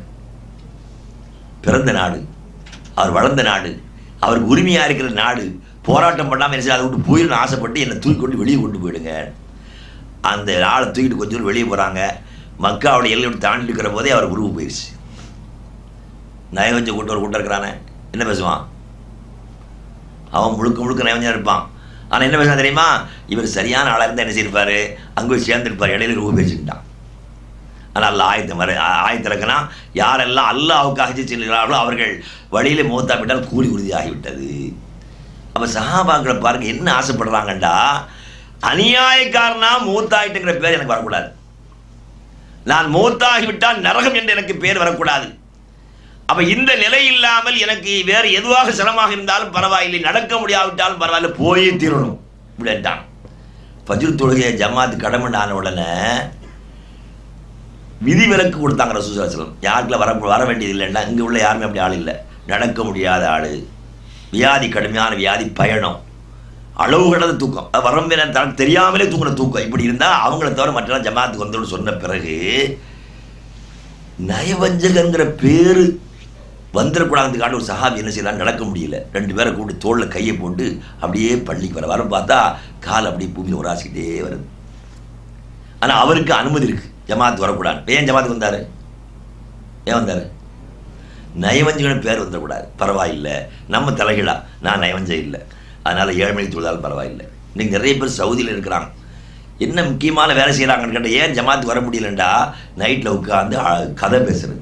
பிறந்த நாடு அவர் வளர்ந்த நாடு அவருக்கு உரிமையாக இருக்கிற நாடு போராட்டம் பண்ணாமல் என்ன செய்ய அதை விட்டு போயிடணும் ஆசைப்பட்டு என்னை தூக்கி கொண்டு வெளியே கொண்டு போயிடுங்க அந்த ஆளை தூக்கிட்டு கொஞ்சம் தூரம் வெளியே போகிறாங்க மக்காவோட எல்லை விட்டு தாண்டி இருக்கிற போதே அவர் உருவு போயிடுச்சு நயவஞ்ச கூட்டம் ஒரு கூட்டம் இருக்கிறானே என்ன பேசுவான் அவன் முழுக்க முழுக்க நயவஞ்சம் இருப்பான் ஆனால் என்ன பேசுவான் தெரியுமா இவர் சரியான ஆளாக இருந்தால் என்ன செய்யிருப்பார் அங்கே போய் சேர்ந்துருப்பார் இடையில ரூபா பேசிக்கிட்டான் ஆனால் அல்ல ஆயத்தை மறு ஆயத்திறக்கனா யாரெல்லாம் அல்லாவுக்காக செல்கிறார்களோ அவர்கள் வழியில் மூத்தாப்பிட்டால் கூலி உறுதியாகிவிட்டது அப்போ சஹாபாக்களை பாருங்க என்ன ஆசைப்படுறாங்கண்டா அநியாயக்காரனா மூத்தாயிட்டுங்கிற பேர் எனக்கு வரக்கூடாது நான் மூத்தாகிவிட்டால் நரகம் என்று எனக்கு பேர் வரக்கூடாது அப்ப இந்த நிலை இல்லாமல் எனக்கு வேறு எதுவாக சிரமமாக இருந்தாலும் பரவாயில்லை நடக்க முடியாவிட்டாலும் பரவாயில்ல போயே தீரணும் இப்படின்ட்டான் ஃபஜ்ர் தொழுகையை ஜமாத்து கடமைண்டான உடனே விதி விலக்கு கொடுத்தாங்க ரசூசலம் யாருக்குள்ள வர வர வேண்டியது இல்லைன்னா இங்கே உள்ள யாருமே அப்படி ஆள் இல்லை நடக்க முடியாத ஆள் வியாதி கடுமையான வியாதி பயணம் அளவு கடந்த தூக்கம் அது வரம்பு தனக்கு தெரியாமலே தூங்குற தூக்கம் இப்படி இருந்தால் அவங்கள தவிர மற்றெல்லாம் ஜமாத்துக்கு வந்துடும் சொன்ன பிறகு நயவஞ்சகங்கிற பேர் வந்துடக்கூடாதுக்கான ஒரு சஹாபி என்ன செய்யலாம் நடக்க முடியல ரெண்டு பேரை கூப்பிட்டு தோளில் கையை போட்டு அப்படியே பள்ளிக்கு வர வர பார்த்தா கால் அப்படியே பூமியில் உராசிக்கிட்டே வருது ஆனால் அவருக்கு அனுமதி இருக்கு ஜமாத் வரக்கூடாது ஏன் ஜமாத்துக்கு வந்தார் ஏன் வந்தார் நயவஞ்சகன் பேர் வந்துடக்கூடாது பரவாயில்லை நம்ம தலைகீழா நான் நயவஞ்சம் இல்லை அதனால் ஏழு மணிக்கு தொழுதாலும் பரவாயில்லை இன்னைக்கு நிறைய பேர் சவுதியில் இருக்கிறாங்க என்ன முக்கியமான வேலை செய்கிறாங்கன்னு கேட்டால் ஏன் ஜமாத்துக்கு வர முடியலண்டா நைட்டில் உட்காந்து அ- கதை பேசுறது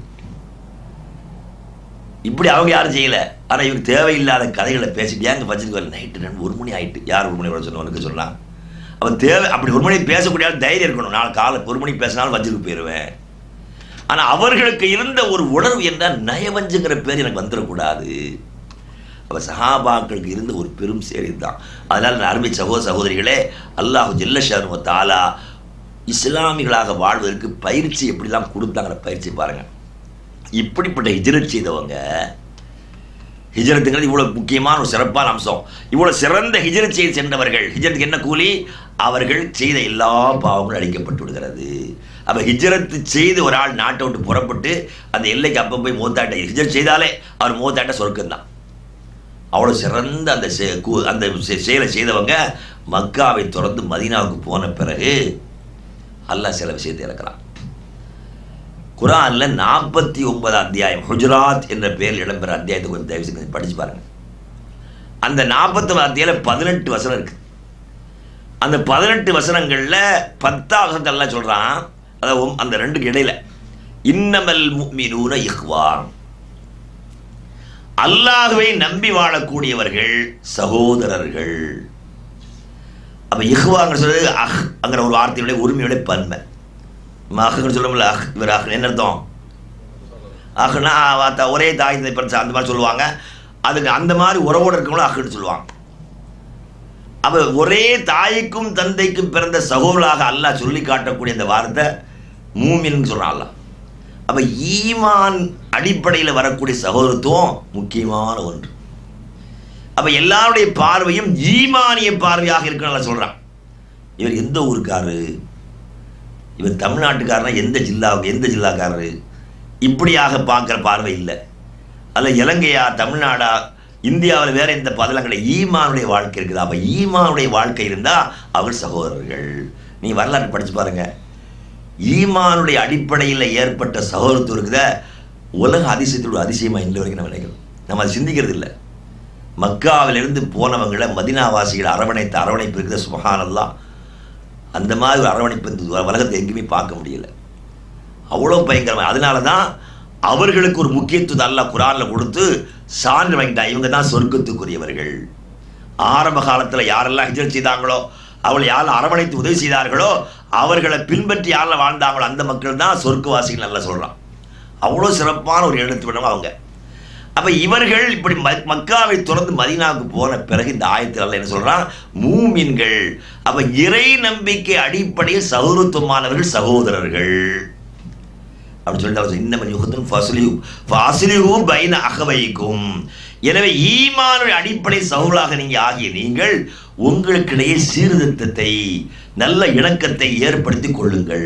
இப்படி அவங்க யாரும் செய்யல ஆனால் இவங்க தேவையில்லாத கதைகளை பேசிட்டு ஏங்க பச்சைக்கு வரல நைட்டு ரெண்டு ஒரு மணி ஆயிட்டு யார் ஒரு மணி வர சொன்னவனுக்கு சொல்லலாம் அவன் தேவை அப்படி ஒரு மணி பேசக்கூடிய ஆள் தைரியம் இருக்கணும் நாளை காலை ஒரு மணி பேசினாலும் வஞ்சிருக்கு போயிடுவேன் ஆனால் அவர்களுக்கு இருந்த ஒரு உணர்வு என்றால் நயவஞ்சுங்கிற பேர் எனக்கு வந்துடக்கூடாது அப்போ சஹாபாக்களுக்கு இருந்த ஒரு பெரும் சேரி தான் அதனால் அருமை சகோதர சகோதரிகளே அல்லாஹு ஜெல்லஷானு தாலா இஸ்லாமிகளாக வாழ்வதற்கு பயிற்சி எப்படிலாம் கொடுத்தாங்கிற பயிற்சி பாருங்கள் இப்படிப்பட்ட ஹிஜ்ரத் செய்தவங்க ஹிஜ்ரத்துங்கிறது இவ்வளோ முக்கியமான ஒரு சிறப்பான அம்சம் இவ்வளோ சிறந்த ஹிஜ்ரத் செய்து சென்றவர்கள் ஹிஜ்ரத்துக்கு என்ன கூலி அவர்கள் செய்த எல்லா பாவங்களும் அழிக்கப்பட்டு விடுகிறது அப்போ ஹிஜ்ரத்து செய்து ஒரு ஆள் நாட்டை விட்டு புறப்பட்டு அந்த எல்லைக்கு அப்போ போய் மூத்தாட்ட ஹிஜ்ரத் செய்தாலே அவர் மூத்தாட்ட சொர்க்கம்தான் அவ்வளோ சிறந்த அந்த செ- கு- அந்த செ- செயலை செய்தவங்க மக்காவை தொடர்ந்து மதீனாவுக்கு போன பிறகு அல்லாஹ் சில விஷயத்தை இறக்குறான் குரான்ல நாற்பத்தி ஒன்பது அத்தியாயம் ஹுஜராத் என்ற பெயரில் இடம்பெற அத்தியாயத்தை கொஞ்சம் தயவு செஞ்சு படிச்சு பாருங்க அந்த நாற்பத்தி அத்தியாயம் பதினெட்டு வசனம் இருக்கு அந்த பதினெட்டு வசனங்கள்ல பத்தாவது வசனத்தை எல்லாம் சொல்றான் அதாவது ஒம்- அந்த ரெண்டுக்கு இடையில இன்னமல் முக்மினூன இஹ்வான் அல்லாஹ்வை நம்பி வாழக்கூடியவர்கள் சகோதரர்கள் அப்ப இஹ்வாங்கிற சொல்றது அஹ் அங்கிற ஒரு வார்த்தையுடைய உரிமையுடைய பன்மை மகன்னு சொல்லுவோம்ல அஹ் இவர் அஹ் என்ன அர்த்தம் அஹ்னா வாத்தா ஒரே தாய் தந்தை பிறந்த அந்த மாதிரி சொல்லுவாங்க அதுக்கு அந்த மாதிரி உறவோடு இருக்கவங்களும் அஹ்னு சொல்லுவாங்க அப்ப ஒரே தாய்க்கும் தந்தைக்கும் பிறந்த சகோதராக அல்லாஹ் சொல்லி காட்டக்கூடிய அந்த வார்த்தை மூமின்னு சொல்றான் அல்லாஹ் அப்ப ஈமான் அடிப்படையில் வரக்கூடிய சகோதரத்துவம் முக்கியமான ஒன்று அப்ப எல்லாருடைய பார்வையும் ஈமானிய பார்வையாக இருக்கணும் சொல்றான் இவர் எந்த ஊருக்காரு இவர் தமிழ்நாட்டுக்காரனா எந்த ஜில்லாவுக்கு எந்த ஜில்லாக்காரரு இப்படியாக பார்க்குற பார்வை இல்லை அல்ல இலங்கையா தமிழ்நாடா இந்தியாவில் வேற எந்த பதலம் கிடையாது ஈமானுடைய வாழ்க்கை இருக்குது அப்போ ஈமானுடைய வாழ்க்கை இருந்தால் அவர் சகோதரர்கள் நீ வரலாறு படிச்சு பாருங்க ஈமானுடைய அடிப்படையில் ஏற்பட்ட சகோதரத்துவம் இருக்குத உலக அதிசயத்தோட அதிசயமாக இன்று வரைக்கும் நம்ம நினைக்கிறோம் நம்ம அதை சிந்திக்கிறது இல்லை மக்காவிலிருந்து போனவங்களை மதினாவாசிகள் அரவணைத்த அரவணைப்பு இருக்குது சுபஹானல்லாஹ் அந்த மாதிரி ஒரு அரவணைப்பு இந்த உலகத்தை எங்கேயுமே பார்க்க முடியல அவ்வளோ பயங்கரமாக அதனால தான் அவர்களுக்கு ஒரு முக்கியத்துவம் அல்லாஹ் குரானில் கொடுத்து சான்று வாங்கிட்டான் இவங்க தான் சொர்க்கத்துக்குரியவர்கள் ஆரம்ப காலத்தில் யாரெல்லாம் ஹிஜர் செய்தாங்களோ அவள் யாரெல்லாம் அரவணைத்து உதவி செய்தார்களோ அவர்களை பின்பற்றி யாரெல்லாம் வாழ்ந்தாங்களோ அந்த மக்கள் தான் சொர்க்கவாசிகள் நல்லா சொல்கிறான் அவ்வளோ சிறப்பான ஒரு எழுத்து விடம் அவங்க அப்ப இவர்கள் இப்படி ம- மக்காவை தொடர்ந்து மதீனாவுக்கு போன பிறகு இந்த ஆயத்தில் அல்லாஹ் என்ன சொல்றான் மூமின்கள் அப்ப இறை நம்பிக்கை அடிப்படையில் சகோதரத்துவமானவர்கள் சகோதரர்கள் அப்படின்னு சொல்லிட்டு அவர் இன்னும் யுகத்தின் ஃபசுலிஹு ஃபசுலிஹு பைன அகவைக்கும் எனவே ஈமானுடைய அடிப்படை சகோதராக நீங்க ஆகிய நீங்கள் உங்களுக்கிடையே சீர்திருத்தத்தை நல்ல இணக்கத்தை ஏற்படுத்தி கொள்ளுங்கள்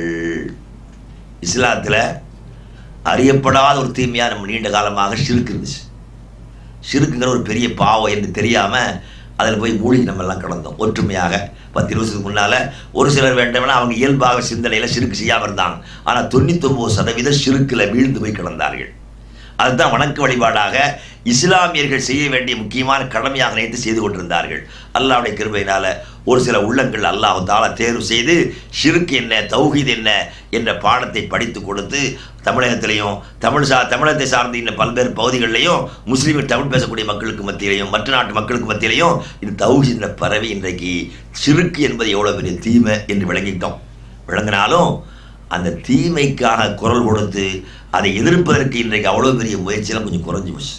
இஸ்லாத்தில் அறியப்படாத ஒரு தீமையாக நம்ம நீண்ட காலமாக ஷிருக்கு இருந்துச்சு ஷிருக்குங்கிற ஒரு பெரிய பாவம் என்று தெரியாமல் அதில் போய் மூழ்கி நம்ம எல்லாம் கிடந்தோம் ஒற்றுமையாக பத்து இருபதுக்கு முன்னால் ஒரு சிலர் வேண்டவனா அவங்க இயல்பாக சிந்தனையில் சிறுக்கு செய்யாமல் இருந்தாங்க ஆனால் தொண்ணூத்தொம்பது சதவீதம் சிறுக்கில் வீழ்ந்து போய் கிடந்தார்கள் அதுதான் வணக்க வழிபாடாக இஸ்லாமியர்கள் செய்ய வேண்டிய முக்கியமான கடமையாக நினைத்து செய்து கொண்டிருந்தார்கள் அல்லாஹ்வுடைய கிருபையினால ஒரு சில உள்ளங்கள் அல்லாஹ் தாலா தேர்வு செய்து ஷிருக்கு என்ன தௌஹீத் என்ன என்ற பாடத்தை படித்து கொடுத்து தமிழகத்திலையும் தமிழ் சா தமிழகத்தை சார்ந்த இன்னும் பல்வேறு பகுதிகளிலையும் முஸ்லீம்கள் தமிழ் பேசக்கூடிய மக்களுக்கு மத்தியிலையும் மற்ற நாட்டு மக்களுக்கு மத்தியிலையும் இந்த தௌஹீத் என்ற பறவை இன்றைக்கு ஷிருக்கு என்பது எவ்வளோ பெரிய தீமை என்று விளங்கிட்டோம் விளங்கினாலும் அந்த தீமைக்காக குரல் கொடுத்து அதை எதிர்ப்பதற்கு இன்றைக்கு அவ்வளோ பெரிய முயற்சியெல்லாம் கொஞ்சம் குறைஞ்சி போச்சு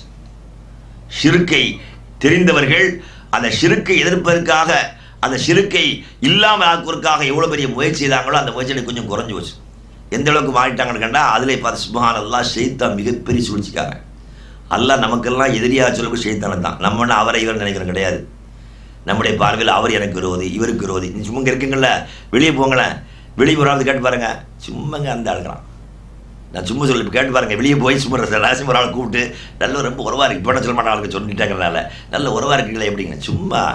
ஷிருக்கை தெரிந்தவர்கள் அந்த ஷிருக்கை எதிர்ப்பதற்காக அந்த ஷிருக்கை இல்லாமல் ஆக்குவதற்காக எவ்வளோ பெரிய முயற்சி செய்தாங்களோ அந்த முயற்சியை கொஞ்சம் குறைஞ்சி போச்சு எந்த அளவுக்கு மாறிட்டாங்கன்னு கண்டால் அதிலே பார்த்து சுபஹான் அல்லாஹ் ஷெய்தான் மிகப்பெரிய சூழ்ச்சிக்காரன் அல்லாஹ் நமக்கெல்லாம் எதிரியாக சொல்லக்கூடிய ஷெய்தானு தான் நம்ம ஒன்றும் அவரை இவர் நினைக்கிறது கிடையாது நம்முடைய பார்வையில் அவர் எனக்கு விரோதி இவருக்கு விரோதி நீ சும்மா இங்க இருக்கீங்கல்ல வெளியே போங்களேன் வெளியே போகிறாவது கேட்டு பாருங்க சும்மாங்க அந்த ஆளுக்கிறான் நான் சும்மா சொல்லி இப்ப கேட்டு பாருங்க வெளியே போய் சும்மா ரகசியம் ஒரு ஆள் கூப்பிட்டு நல்ல ரொம்ப உறவாக இருக்கு இப்போ சொல்ல மாட்டேன் ஆளுக்கு சொல்லிட்டாங்கிறனால நல்ல உறவாக இருக்கீங்களே எப்படிங்க சும்மா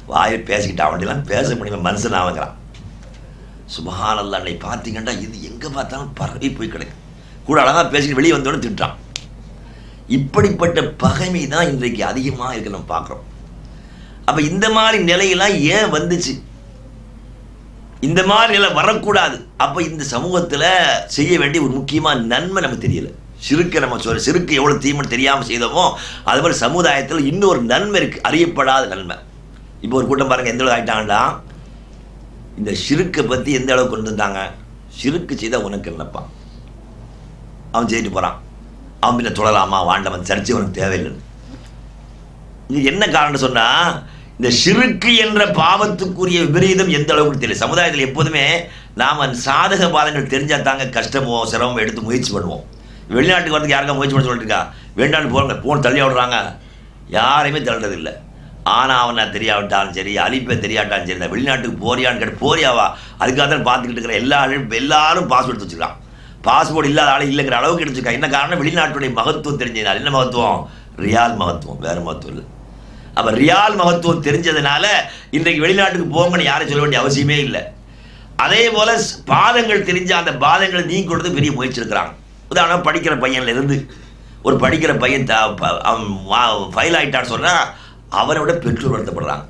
வாயை பேசிக்கிட்டு அவன்கிட்டலாம் பேச முடியுமா மனுஷன் ஆகுங்கிறான் சுபஹானல்லா அன்னை பார்த்தீங்கன்னா இது எங்கே பார்த்தாலும் பரவி போய் கிடக்கு கூட அழகாக பேசிட்டு வெளியே வந்தோடனே திட்டுறான் இப்படிப்பட்ட பகைமை தான் இன்றைக்கு அதிகமாக இருக்கு நம்ம பார்க்குறோம் அப்போ இந்த மாதிரி நிலையெல்லாம் ஏன் வந்துச்சு இந்த மாதிரி நிலை வரக்கூடாது அப்போ இந்த சமூகத்தில் செய்ய வேண்டிய ஒரு முக்கியமான நன்மை நமக்கு தெரியல சிறுக்க நம்ம சொல்ல சிறுக்கு எவ்வளோ தீமைன்னு தெரியாமல் செய்தோமோ அது மாதிரி சமுதாயத்தில் இன்னொரு நன்மை இருக்குது அறியப்படாத நன்மை இப்போ ஒரு கூட்டம் பாருங்கள் எந்த அளவுக்கு ஆகிட்டாங்கன்னா இந்த சிறுக்கை பற்றி எந்த அளவுக்கு கொண்டு வந்தாங்க சிறுக்கு செய்தால் உனக்கு என்னப்பான் அவன் செய்துட்டு போகிறான் அவன் பின்ன தொழலாமா வாண்டவன் சர்ச்சை உனக்கு தேவையில்லைன்னு இது என்ன காரணம் சொன்னால் இந்த சிறுக்கு என்ற பாவத்துக்குரிய விபரீதம் எந்த அளவுக்கு தெரியல சமுதாயத்தில் எப்போதுமே நாம் சாதக பாதங்கள் தெரிஞ்சால் தாங்க கஷ்டமோ சிரமமோ எடுத்து முயற்சி பண்ணுவோம் வெளிநாட்டுக்கு வரதுக்கு யாருக்கா முயற்சி பண்ண சொல்லிட்டுருக்கா வேண்டான்னு போகிறாங்க போன் தள்ளி விடுறாங்க யாரையுமே தள்ளுறதில்லை ஆனால் அவனை தெரியாவிட்டாலும் சரி அழிப்பை தெரியாட்டாலும் சரி இந்த வெளிநாட்டுக்கு போறியான்னு கேட்டு போறியாவா அதுக்காக தான் பார்த்துக்கிட்டு இருக்கிற எல்லா எல்லாரும் பாஸ்போர்ட் எடுத்து வச்சுருக்கான் பாஸ்போர்ட் இல்லாத ஆள் இல்லைங்கிற அளவுக்கு எடுத்துருக்கா என்ன காரணம் வெளிநாட்டுடைய மகத்துவம் தெரிஞ்சதுனால என்ன மகத்துவம் ரியால் மகத்துவம் வேறு மகத்துவம் இல்லை அப்போ ரியால் மகத்துவம் தெரிஞ்சதுனால இன்றைக்கு வெளிநாட்டுக்கு போங்கன்னு யாரும் சொல்ல வேண்டிய அவசியமே இல்லை அதே போல் பாதங்கள் தெரிஞ்ச அந்த பாதங்களை நீங்கி கொடுத்து பெரிய முயற்சி இருக்கிறாங்க உதாரணம் படிக்கிற பையன்ல இருந்து ஒரு படிக்கிற பையன் த ப- அவன் ஃபைல் ஆகிட்டான்னு சொன்னால் அவனை விட பெற்றோர் வருத்தப்படுறாங்க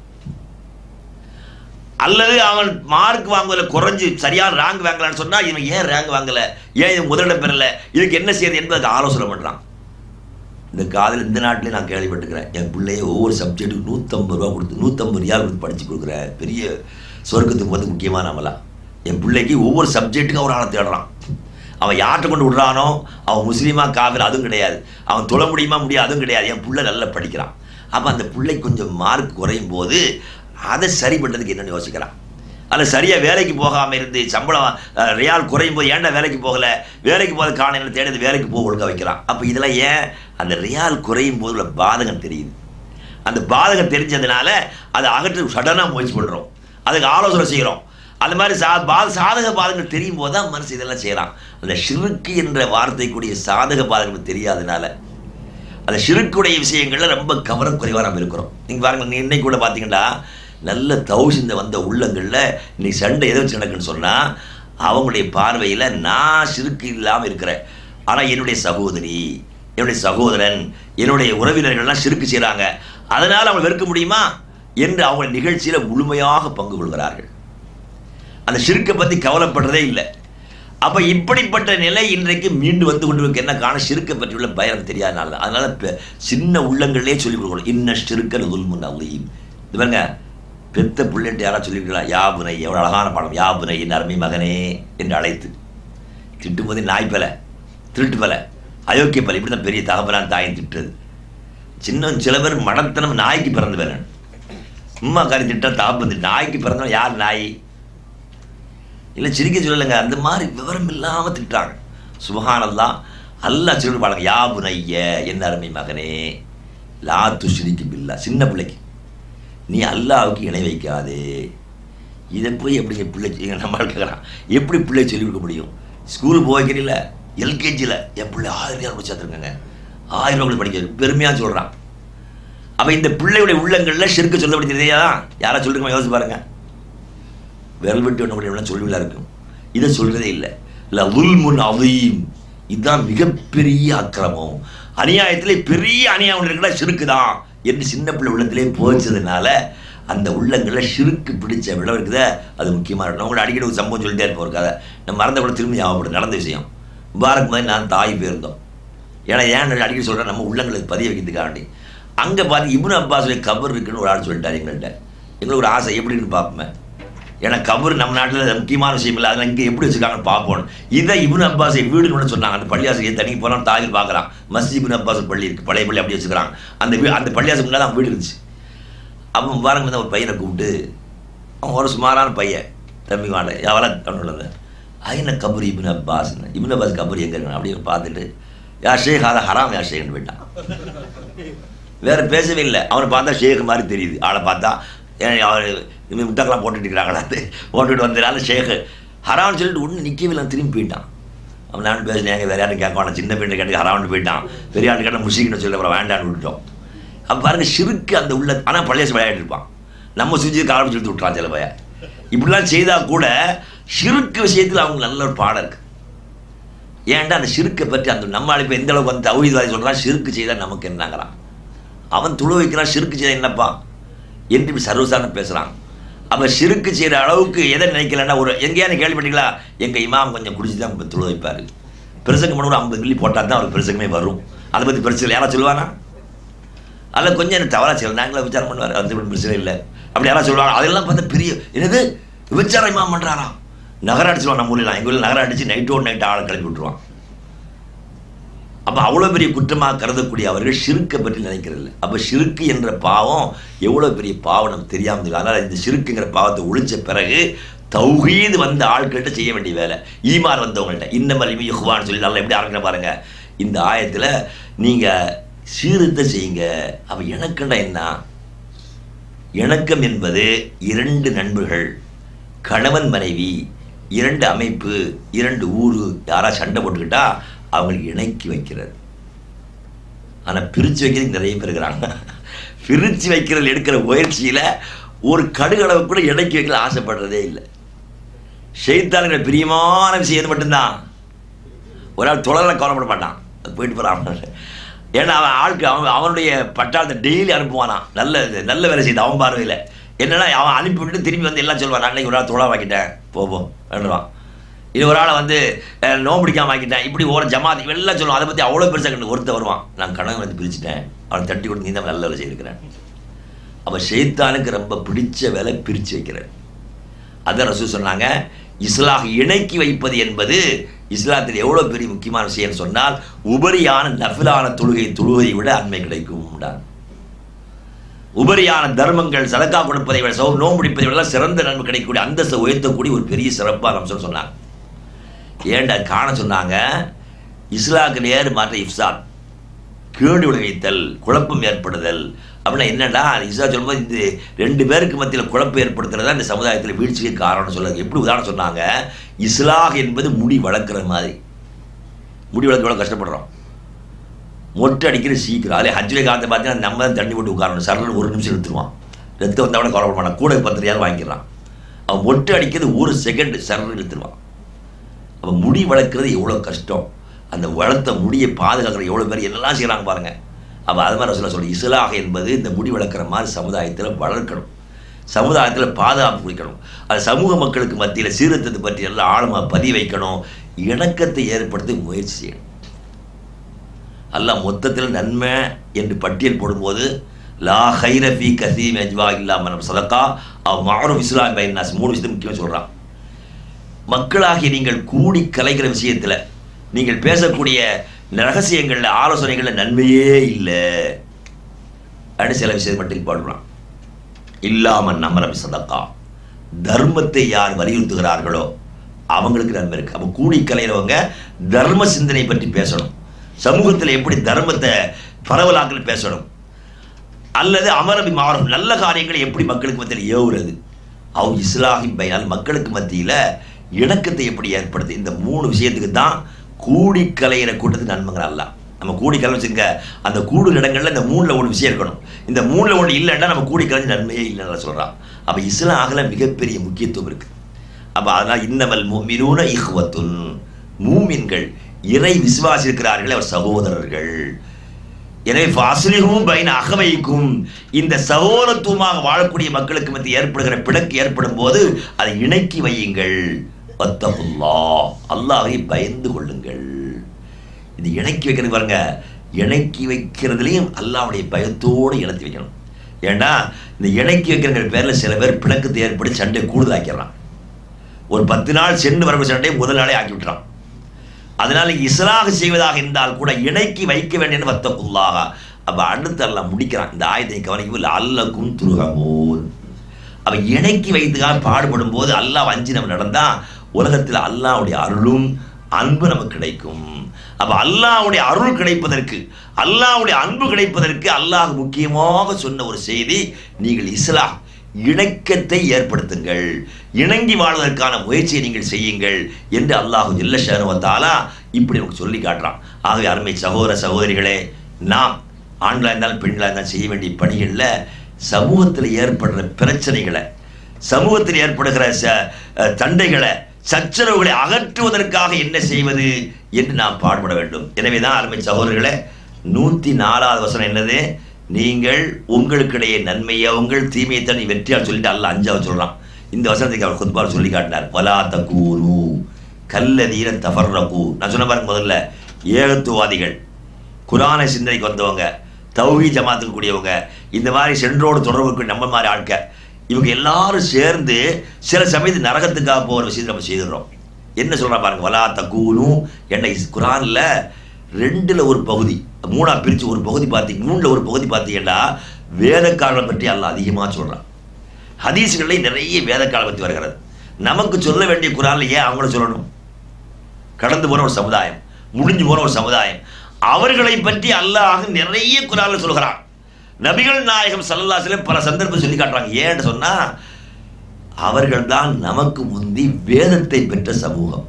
அல்லது அவன் மார்க் வாங்குவதில் குறைஞ்சு சரியான ரேங்க் வாங்கலான்னு சொன்னால் இவன் ஏன் ரேங்க் வாங்கலை ஏன் இது முதலிடம் பெறல இதுக்கு என்ன செய்யுது என்பதுக்கு ஆலோசனை பண்ணுறான் இந்த காதல் இந்த நாட்டிலே நான் கேள்விப்பட்டுக்கிறேன் என் பிள்ளைய ஒவ்வொரு சப்ஜெக்ட்டுக்கு நூற்றம்பது ரூபா கொடுத்து நூற்றம்பது ரியால் கொடுத்து படித்து கொடுக்குறேன் பெரிய சொர்க்கத்துக்கு வந்து முக்கியமான நம்மளாம் என் பிள்ளைக்கு ஒவ்வொரு சப்ஜெக்ட்டுக்கும் ஒரு ஆளை தேடுறான் அவன் யார்கிட்ட கொண்டு விடுறானோ அவன் முஸ்லீமா காவிர அதுவும் கிடையாது அவன் தொழ முடியுமா முடியாது அதுவும் கிடையாது என் பிள்ளை நல்லா படிக்கிறான் அப்போ அந்த பிள்ளைக்கு கொஞ்சம் மார்க் குறையும் போது அதை சரி பண்ணுறதுக்கு என்னென்னு யோசிக்கிறான் அதில் சரியாக வேலைக்கு போகாமல் இருந்து சம்பளம் அஹ், ரியால் குறையும் போது ஏன்டா வேலைக்கு போகலை வேலைக்கு போகிற காலையில் தேடி வேலைக்கு போக ஒழுங்க வைக்கிறான் அப்போ இதெல்லாம் ஏன் அந்த ரியால் குறையும் போது உள்ள பாதகம் தெரியுது அந்த பாதகம் தெரிஞ்சதுனால அதை அகற்ற சடனாக முயற்சி பண்ணுறோம் அதுக்கு ஆலோசனை செய்கிறோம் அந்த மாதிரி சா பா சாதக பாதங்கள் தெரியும் போது தான் மனசு இதெல்லாம் செய்யலாம் அந்த ஷிருக்கு என்ற வார்த்தைக்குரிய சாதக பாதங்கள் தெரியாதனால அந்த ஷிருக்குடைய விஷயங்கள்ல ரொம்ப கவனக்குறைவாக நம்ம இருக்கிறோம் நீங்கள் பாருங்க நீ இன்னைக்கு கூட பார்த்தீங்கன்னா நல்ல தௌசிந்த வந்த உள்ளங்களில் இன்னைக்கு சண்டை எதை வச்சு நடக்குன்னு சொன்னால் அவங்களுடைய பார்வையில் நான் சிறுக்கு இல்லாமல் இருக்கிறேன் ஆனால் என்னுடைய சகோதரி என்னுடைய சகோதரன் என்னுடைய உறவினர்கள்லாம் சிறுக்கு செய்கிறாங்க அதனால் அவங்க வெறுக்க முடியுமா என்று அவங்க நிகழ்ச்சியில் முழுமையாக பங்கு கொள்கிறார்கள் அந்த சிறுக்கை பற்றி கவலைப்படுறதே இல்லை அப்போ இப்படிப்பட்ட நிலை இன்றைக்கு மீண்டு வந்து கொண்டு இருக்கு என்ன காரணம் சிறுக்கை பற்றியுள்ள பயம் தெரியாதனால அதனால பெ- சின்ன உள்ளங்களிலே சொல்லிக் கொடுக்கணும் இன்ன சிறுக்கல் உல்முன் அலீம் இது பாருங்க பெத்த பிள்ளைட்டு யாராவது சொல்லியிருக்கலாம் யாபுனை எவ்வளோ அழகான பாடம் யாபுனை என் அருமை மகனே என்று அழைத்து திட்டும் போது நாய் பல திருட்டு பல அயோக்கிய பல இப்படி தான் பெரிய தகவலான் தாயின் திட்டுறது சின்ன சில பேர் மடத்தனம் நாய்க்கு பிறந்து வரேன் உம்மா காரி திட்டம் தகப்பன் திட்டம் நாய்க்கு பிறந்தவன் யார் நாய் இல்லை சிரிக்க சொல்லலைங்க அந்த மாதிரி விவரம் இல்லாமல் திட்டுறாங்க சுபஹானல்லாம் அல்லாஹ் சொல்லி பாருங்க யா புனைய என்ன அருமை மகனே லா துஷ்ரிக்கு பில்லா சின்ன பிள்ளைக்கு நீ அல்லாவுக்கு இணை வைக்காதே இதை போய் எப்படிங்க பிள்ளை செய்ய நம்ம கேட்குறான் எப்படி பிள்ளை சொல்லிக் கொடுக்க முடியும் ஸ்கூல் போய்க்கிறீங்கள எல்கேஜியில் என் பிள்ளை ஆயிரம் ரூபாய் படிச்சாத்துருக்கங்க ஆயிரம் ரூபாய் படிக்க பெருமையாக சொல்கிறான் அப்போ இந்த பிள்ளையுடைய உள்ளங்களில் செருக்கு சொல்லப்படி தெரியாதா யாரா சொல்லிருக்கோம் யோசிச்சு பாருங்க விரல் விட்டு எண்ணக்கூடியவெல்லாம் சொல்லுவிலா இருக்கும் இதை சொல்றதே இல்லை இல்லை உல்முன் அவீம் இதுதான் மிகப்பெரிய அக்கிரமம் அநியாயத்திலே பெரிய அநியாயம் இருக்கிற சிறுக்குதான் என்று சின்ன பிள்ளை உள்ளத்திலே போச்சதுனால அந்த உள்ளங்களில் சிறுக்கு பிடிச்ச விடம் இருக்குதே அது முக்கியமாக இருக்கணும் உங்களை அடிக்கடி ஒரு சம்பவம் சொல்லிட்டே இருப்போம் ஒரு கதை நம்ம மறந்த கூட திரும்பி ஞாபகப்படும் நடந்த விஷயம் முபாரக் மாதிரி நான் தாய் போயிருந்தோம் ஏன்னா ஏன் நான் அடிக்கடி சொல்கிறேன் நம்ம உள்ளங்களுக்கு பதிய வைக்கிறதுக்காண்டி அங்கே பார்த்து இப்னு அப்பாஸுடைய கபர் இருக்குன்னு ஒரு ஆள் சொல்லிட்டார் எங்கள்கிட்ட எங்களுக்கு ஒரு ஆசை எப்படின்னு பார்ப்போமே ஏன்னா கபர் நம்ம நாட்டில் முக்கியமான விஷயம் இல்லை அதில் இங்கே எப்படி வச்சுருக்காங்கன்னு பார்ப்போம் இதை இப்னு அப்பாஸை வீடுன்னு ஒன்று சொன்னாங்க அந்த பள்ளியாசிரியர் தனிக்கு போனால் தாயில் பார்க்குறான் மஸ்ஜி இப்னு அப்பாஸ் பள்ளி இருக்குது பழைய பள்ளி அப்படி வச்சுக்கிறாங்க அந்த வீ அந்த பள்ளியாசம் முன்னாடி அவன் வீடு இருந்துச்சு அப்போ முபாரக் வந்து ஒரு பையனை கூப்பிட்டு அவன் ஒரு சுமாரான பையன் தம்பி வாண்ட எவ்வளோ கண்ணுள்ளது ஐன கபர் இப்னு அப்பாஸ் இப்னு அப்பாஸ் கபர் எங்கே இருக்கணும் அப்படின்னு பார்த்துட்டு யா ஷேக் அதை ஹராம் யா ஷேக்னு போயிட்டான் வேற பேசவே இல்லை அவனை பார்த்தா ஷேக் மாதிரி தெரியுது ஆளை பார்த்தா ஏன் அவர் இவன் முட்டக்கெல்லாம் போட்டுட்டு இருக்கிறாங்களா போட்டுட்டு வந்ததுனால ஷேக் ஹராம்னு சொல்லிட்டு ஒன்று நிற்கவே இல்லை திரும்பி போயிட்டான் அவன் நான் பேசினேன் வேற யாரும் கேட்க வேணாம் சின்ன பெண்ணை கேட்டு ஹராம்னு போயிட்டான் பெரிய ஆண்டு கேட்டால் முஷிக்கிட்ட சொல்லி அப்புறம் வேண்டான்னு விட்டுட்டோம் அப்போ பாருங்க சிறுக்கு அந்த உள்ள ஆனால் பழைய விளையாட்டு இருப்பான் நம்ம சுஜி காலம் சொல்லிட்டு விட்டுறான் சில பையன் இப்படிலாம் செய்தால் கூட ஷிருக்கு விஷயத்தில் அவங்க நல்ல ஒரு பாடம் இருக்கு ஏன்டா அந்த ஷிருக்கை பற்றி அந்த நம்ம இப்போ எந்த அளவுக்கு வந்து தௌஹீத்வாதி சொல்கிறான் ஷிருக்கு செய்தால் நமக்கு என்னங்கிறான் அவன் துளு வைக்கிறான் ஷிருக்கு செய்த என்னப்பா என்று இப்படி சர்வசாதாரண பேசுகிறான் அவன் ஷிருக்கு செய்கிற அளவுக்கு எதை நினைக்கலன்னா ஒரு எங்கேயாவது கேள்விப்பட்டீங்களா எங்கள் இமாம் கொஞ்சம் குடிச்சு தான் துளு வைப்பார் பிரசங்கம் பண்ண ஒரு ஐம்பது மில்லி போட்டால் தான் அவருக்கு பிரசங்கமே வரும் அதை பற்றி பிரச்சனை யாரா சொல்லுவானா அதில் கொஞ்சம் எனக்கு தவறாக செய்யலாம் நாங்களே விசாரம் பண்ணுவார் அது ஒன்றும் பிரச்சனை இல்லை அப்படி யாராவது சொல்லுவாங்க அதெல்லாம் பார்த்தா பெரிய என்னது விபச்சாரம் இமாம் பண்ணுறாராம் நகரம் அடிச்சிருவான் நம்ம ஊரில் எங்கள் ஊரில் நகரம் அடித்து நைட்டோடு நைட்டு ஆளை கிளப்பி விட்டுருவான் அப்போ அவ்வளோ பெரிய குற்றமாக கருதக்கூடிய அவர்கள் ஷிருக்கை பற்றி நினைக்கிறது அப்போ ஷிருக்கு என்ற பாவம் எவ்வளோ பெரிய பாவம் நமக்கு தெரியாமல் இருக்கு அதனால் இந்த ஷிருக்குங்கிற பாவத்தை ஒழிச்ச பிறகு தௌஹீது வந்த ஆட்கள்கிட்ட செய்ய வேண்டிய வேலை ஈமான் வந்தவங்கள்ட்ட இன்னமல் இமி யுஹ்வான்னு சொல்லி நல்லா எப்படி ஆரம்பிக்கிற பாருங்க இந்த ஆயத்தில் நீங்கள் சீர்திருத்த செய்யுங்க அப்போ எனக்குண்டா என்ன இணக்கம் என்பது இரண்டு நண்பர்கள் கணவன் மனைவி இரண்டு அமைப்பு இரண்டு ஊர் யாரா சண்டை போட்டுக்கிட்டா அவங்களுக்கு இணைக்கி வைக்கிறது ஆனால் பிரித்து வைக்கிறது நிறைய பேர் இருக்கிறாங்க பிரித்து வைக்கிறது எடுக்கிற முயற்சியில் ஒரு கடுகளவு கூட இணைக்கி வைக்கல ஆசைப்படுறதே இல்லை செய்தாளுங்கிற பிரியமான விஷயம் எது மட்டும்தான் ஒரு ஆள் தொடரில் கவலைப்பட மாட்டான் அது போயிட்டு போகிறான் ஏன்னா அவன் ஆளுக்கு அவன் அவனுடைய பட்டாளத்தை டெய்லி அனுப்புவானான் நல்ல நல்ல வேலை செய்து அவன் பார்வையில் என்னன்னா அவன் அனுப்பிவிட்டு திரும்பி வந்து எல்லாம் சொல்லுவான் நான் அன்னைக்கு ஒரு ஆள் தொழா வாக்கிட்டேன் போவோம் வேண்டுவான் இது ஒரு ஆளை வந்து அஹ், நோம்பு பிடிக்காம ஆக்கிட்டேன் இப்படி ஒரு ஜமாத் எல்லாம் சொல்லுவான் அதை பற்றி அவ்வளோ பெருசாக கண்டு ஒருத்தர் வருவான் நான் கணவன் வந்து பிரிச்சுட்டேன் அவனை தட்டி கொடுத்து நீ தான் நல்ல வேலை செய்திருக்கிறேன் அவன் ஷெய்தானுக்கு ரொம்ப பிடிச்ச வேலை பிரித்து வைக்கிறேன் அதான் ரசூல் சொன்னாங்க இஸ்லாஹ் இணைக்கி வைப்பது என்பது இஸ்லாத்தில் எவ்வளோ பெரிய முக்கியமான விஷயம்னு சொன்னால் உபரியான நஃபிலான தொழுகை தொழுவதை விட அண்மை கிடைக்கும் உபரியான தர்மங்கள் சதக்கா கொடுப்பதை விட சௌ நோம்பு பிடிப்பதை விட சிறந்த நன்மை கிடைக்கக்கூடிய அந்தஸ்தை உயர்த்தக்கூடிய ஒரு பெரிய சிறப்பாக நம்ம சொன்னாங்க ஏன்டா காண சொன்னாங்க இஸ்லாக்கு நேர் மாற்ற இஃப்சாத் கேடு விளைவித்தல் குழப்பம் ஏற்படுதல் அப்படின்னா என்னடா இஸ்லா சொல்லும்போது இந்த ரெண்டு பேருக்கு மத்தியில் குழப்பம் ஏற்படுத்துறது தான் இந்த சமுதாயத்தில் வீழ்ச்சிக்கு காரணம்னு சொல்லுங்க எப்படி உதாரணம் சொன்னாங்க இஸ்லாஹ் என்பது முடி வளர்க்குற மாதிரி முடி வளர்க்க எவ்வளோ கஷ்டப்படுறோம் மொட்டை அடிக்கிற சீக்கிரம் அதே ஹஜ்ஜில் காலத்தை பார்த்தீங்கன்னா நம்ம தான் தண்ணி போட்டு உட்காரணும் சரலன்னு ஒரு நிமிஷம் எடுத்துருவான் ரத்தம் வந்தால் கூட கவலை பண்ண கூட பத்து ரூபாய் வாங்கிடுறான் அவன் மொட்டை அடிக்கிறது ஒரு செகண்ட் சரலன்னு எடுத்துருவான் அவன் முடி வளர்க்குறது எவ்வளோ கஷ்டம் அந்த வளர்த்த முடியை பாதுகாக்கிற எவ்வளோ பேர் என்னெல்லாம் செய்கிறாங்க பாருங்கள் அப்போ அது மாதிரி சொல்ல சொல்லி இஸ்லாக என்பது இந்த முடி வளர்க்குற மாதிரி சமுதாயத்தில் வளர்க்கணும் சமுதாயத்தில் பாதுகாப்பு கொடுக்கணும் அது சமூக மக்களுக்கு மத்தியில் சீர்திருத்தத்தை பற்றி எல்லாம் ஆழமாக பதிய வைக்கணும் இணக்கத்தை ஏற்படுத்த முயற்சி செய்யணும் அல்லாஹ் மொத்தத்தில் நன்மை என்று பட்டியல் போடும்போது லா ஹைரஃபி கசீம் அஜ்வா இல்லாமல் சதக்கா அவ் மாறும் இஸ்லாம் பைனாஸ் மூணு விஷயத்தை முக்கியமாக சொல்கிறான் மக்களாகிய நீங்கள் கூடி கலைக்கிற விஷயத்தில் நீங்கள் பேசக்கூடிய ரகசியங்களில் ஆலோசனைகளில் நன்மையே இல்லை அப்படின்னு சில விஷயத்தை மட்டும் பாடுறான் இல்லாமல் நம்மளம் சதக்கா தர்மத்தை யார் வலியுறுத்துகிறார்களோ அவங்களுக்கு நன்மை இருக்கு அப்போ கூடி கலைகிறவங்க தர்ம சிந்தனை பற்றி பேசணும் சமூகத்தில் எப்படி தர்மத்தை பரவலாக்கல் பேசணும் அல்லது அமரபி மாறும் நல்ல காரியங்களை எப்படி மக்களுக்கு மத்தியில் ஏவுறது அவ் இஸ்லாஹி பைனால் மக்களுக்கு மத்தியில் இணக்கத்தை எப்படி ஏற்படுது இந்த மூணு விஷயத்துக்கு தான் கூடி கலையிற கூட்டத்துக்கு நன்மைங்கிற அல்ல நம்ம கூடி கலை வச்சுங்க அந்த கூடு இடங்கள்ல இந்த மூணில் ஒரு விஷயம் இருக்கணும் இந்த மூணில் ஒன்று இல்லைன்னா நம்ம கூடி கலைஞ்சு நன்மையே இல்லைன்னு சொல்கிறான் அப்போ இஸ்லாம் ஆகல மிகப்பெரிய முக்கியத்துவம் இருக்குது அப்போ அதனால் இன்னமல் மூமினூன இஹ்வத்துன் மூமின்கள் இறை விசுவாசி இருக்கிறார்களே அவர் சகோதரர்கள் எனவே ஃபாசிலிகும் பைன அகவைக்கும் இந்த சகோதரத்துவமாக வாழக்கூடிய மக்களுக்கு மத்திய ஏற்படுகிற பிணக்கு ஏற்படும் போது அதை இணக்கி வையுங்கள் வத்தகுல்லா அல்லாஹை பயந்து கொள்ளுங்கள் இது இணக்கி வைக்கிறது பாருங்க இணக்கி வைக்கிறதுலையும் அல்லாஹ்வுடைய பயத்தோடு இணைத்து வைக்கணும் ஏன்னா இந்த இணக்கி வைக்கிற பேரில் சில பேர் பிணக்கத்தை ஏற்படுத்தி சண்டை கூடுதலாக்கிறான் ஒரு பத்து நாள் சென்று வரக்கூடிய சண்டையை முதல் நாளே ஆக்கி விட்டுறான் அதனால இஸ்லாக செய்வதாக இருந்தால் கூட இணைக்கி வைக்க வேண்டிய வத்தக்குள்ளாக அப்ப அடுத்து எல்லாம் முடிக்கிறான் இந்த ஆயத்தை கவனிக்கும் அல்லக்கும் துருகமோல் அவ இணைக்கி வைத்துக்காக பாடுபடும் போது அல்லாஹ் அஞ்சு நம்ம நடந்தா உலகத்தில் அல்லாஹ்வுடைய அருளும் அன்பு நமக்கு கிடைக்கும் அப்ப அல்லாஹ்வுடைய அருள் கிடைப்பதற்கு அல்லாஹ்வுடைய அன்பு கிடைப்பதற்கு அல்லாஹ் முக்கியமாக சொன்ன ஒரு செய்தி நீங்கள் இஸ்லாம் இணக்கத்தை ஏற்படுத்துங்கள் இணங்கி வாழ்வதற்கான முயற்சியை நீங்கள் செய்யுங்கள் என்று அல்லாஹு ஜில்லஷானுவத்தாலா இப்படி நமக்கு சொல்லி காட்டுறான் ஆகவே அருமை சகோதர சகோதரிகளே நாம் ஆண்களாக இருந்தாலும் பெண்களாக இருந்தாலும் செய்ய வேண்டிய பணிகளில் சமூகத்தில் ஏற்படுற பிரச்சனைகளை சமூகத்தில் ஏற்படுகிற ச- அஹ், தண்டைகளை சச்சரவுகளை அகற்றுவதற்காக என்ன செய்வது என்று நாம் பாடுபட வேண்டும் எனவே தான் அருமை சகோதரர்களே நூற்றி நாலாவது வசனம் என்னது நீங்கள் உங்களுக்கிடையே நன்மையை உங்கள் தீமையை தனி வெற்றியால் சொல்லிட்டு அல்ல அஞ்சாவது சொல்றான் இந்த வசனத்துக்கு அவர் குத்பால் சொல்லி காட்டினார் வலா தக்கூனு கல்லதீர தஃபர்ரகு நான் சொன்ன பாருங்க முதல்ல ஏகத்துவாதிகள் குரானை சிந்தனைக்கு வந்தவங்க தௌஹி ஜமாத்துக்கு கூடியவங்க இந்த மாதிரி சென்றோடு தொடர்புக்கு நம்ம மாதிரி ஆட்க இவங்க எல்லாரும் சேர்ந்து சில சமயத்து நரகத்துக்காக போகிற விஷயத்தை நம்ம செய்துடுறோம் என்ன சொல்றா பாருங்க வலா தக்கூனு என்ன இஸ் குரான்ல ரெண்டுல ஒரு பகுதி மூணா பிரிச்சு ஒரு பகுதி பார்த்தீங்க மூணுல ஒரு பகுதி பார்த்தீங்கன்னா வேதக்காரங்களை பற்றி அல்லாஹ் அதிகமா சொல்றான் ஹதீஸ்களில் நிறைய வேதக்காலம் பற்றி வருகிறது நமக்கு சொல்ல வேண்டிய குரான்ல ஏன் அவங்கள சொல்லணும் கடந்து போன ஒரு சமுதாயம் முடிஞ்சு போன ஒரு சமுதாயம் அவர்களை பற்றி அல்லாஹ் நிறைய குரான்ல சொல்கிறான் நபிகள் நாயகம் சல்லல்லாஹு பல சந்தர்ப்பம் சொல்லி காட்டுறாங்க ஏன்னு சொன்னா அவர்கள் தான் நமக்கு முந்தி வேதத்தை பெற்ற சமூகம்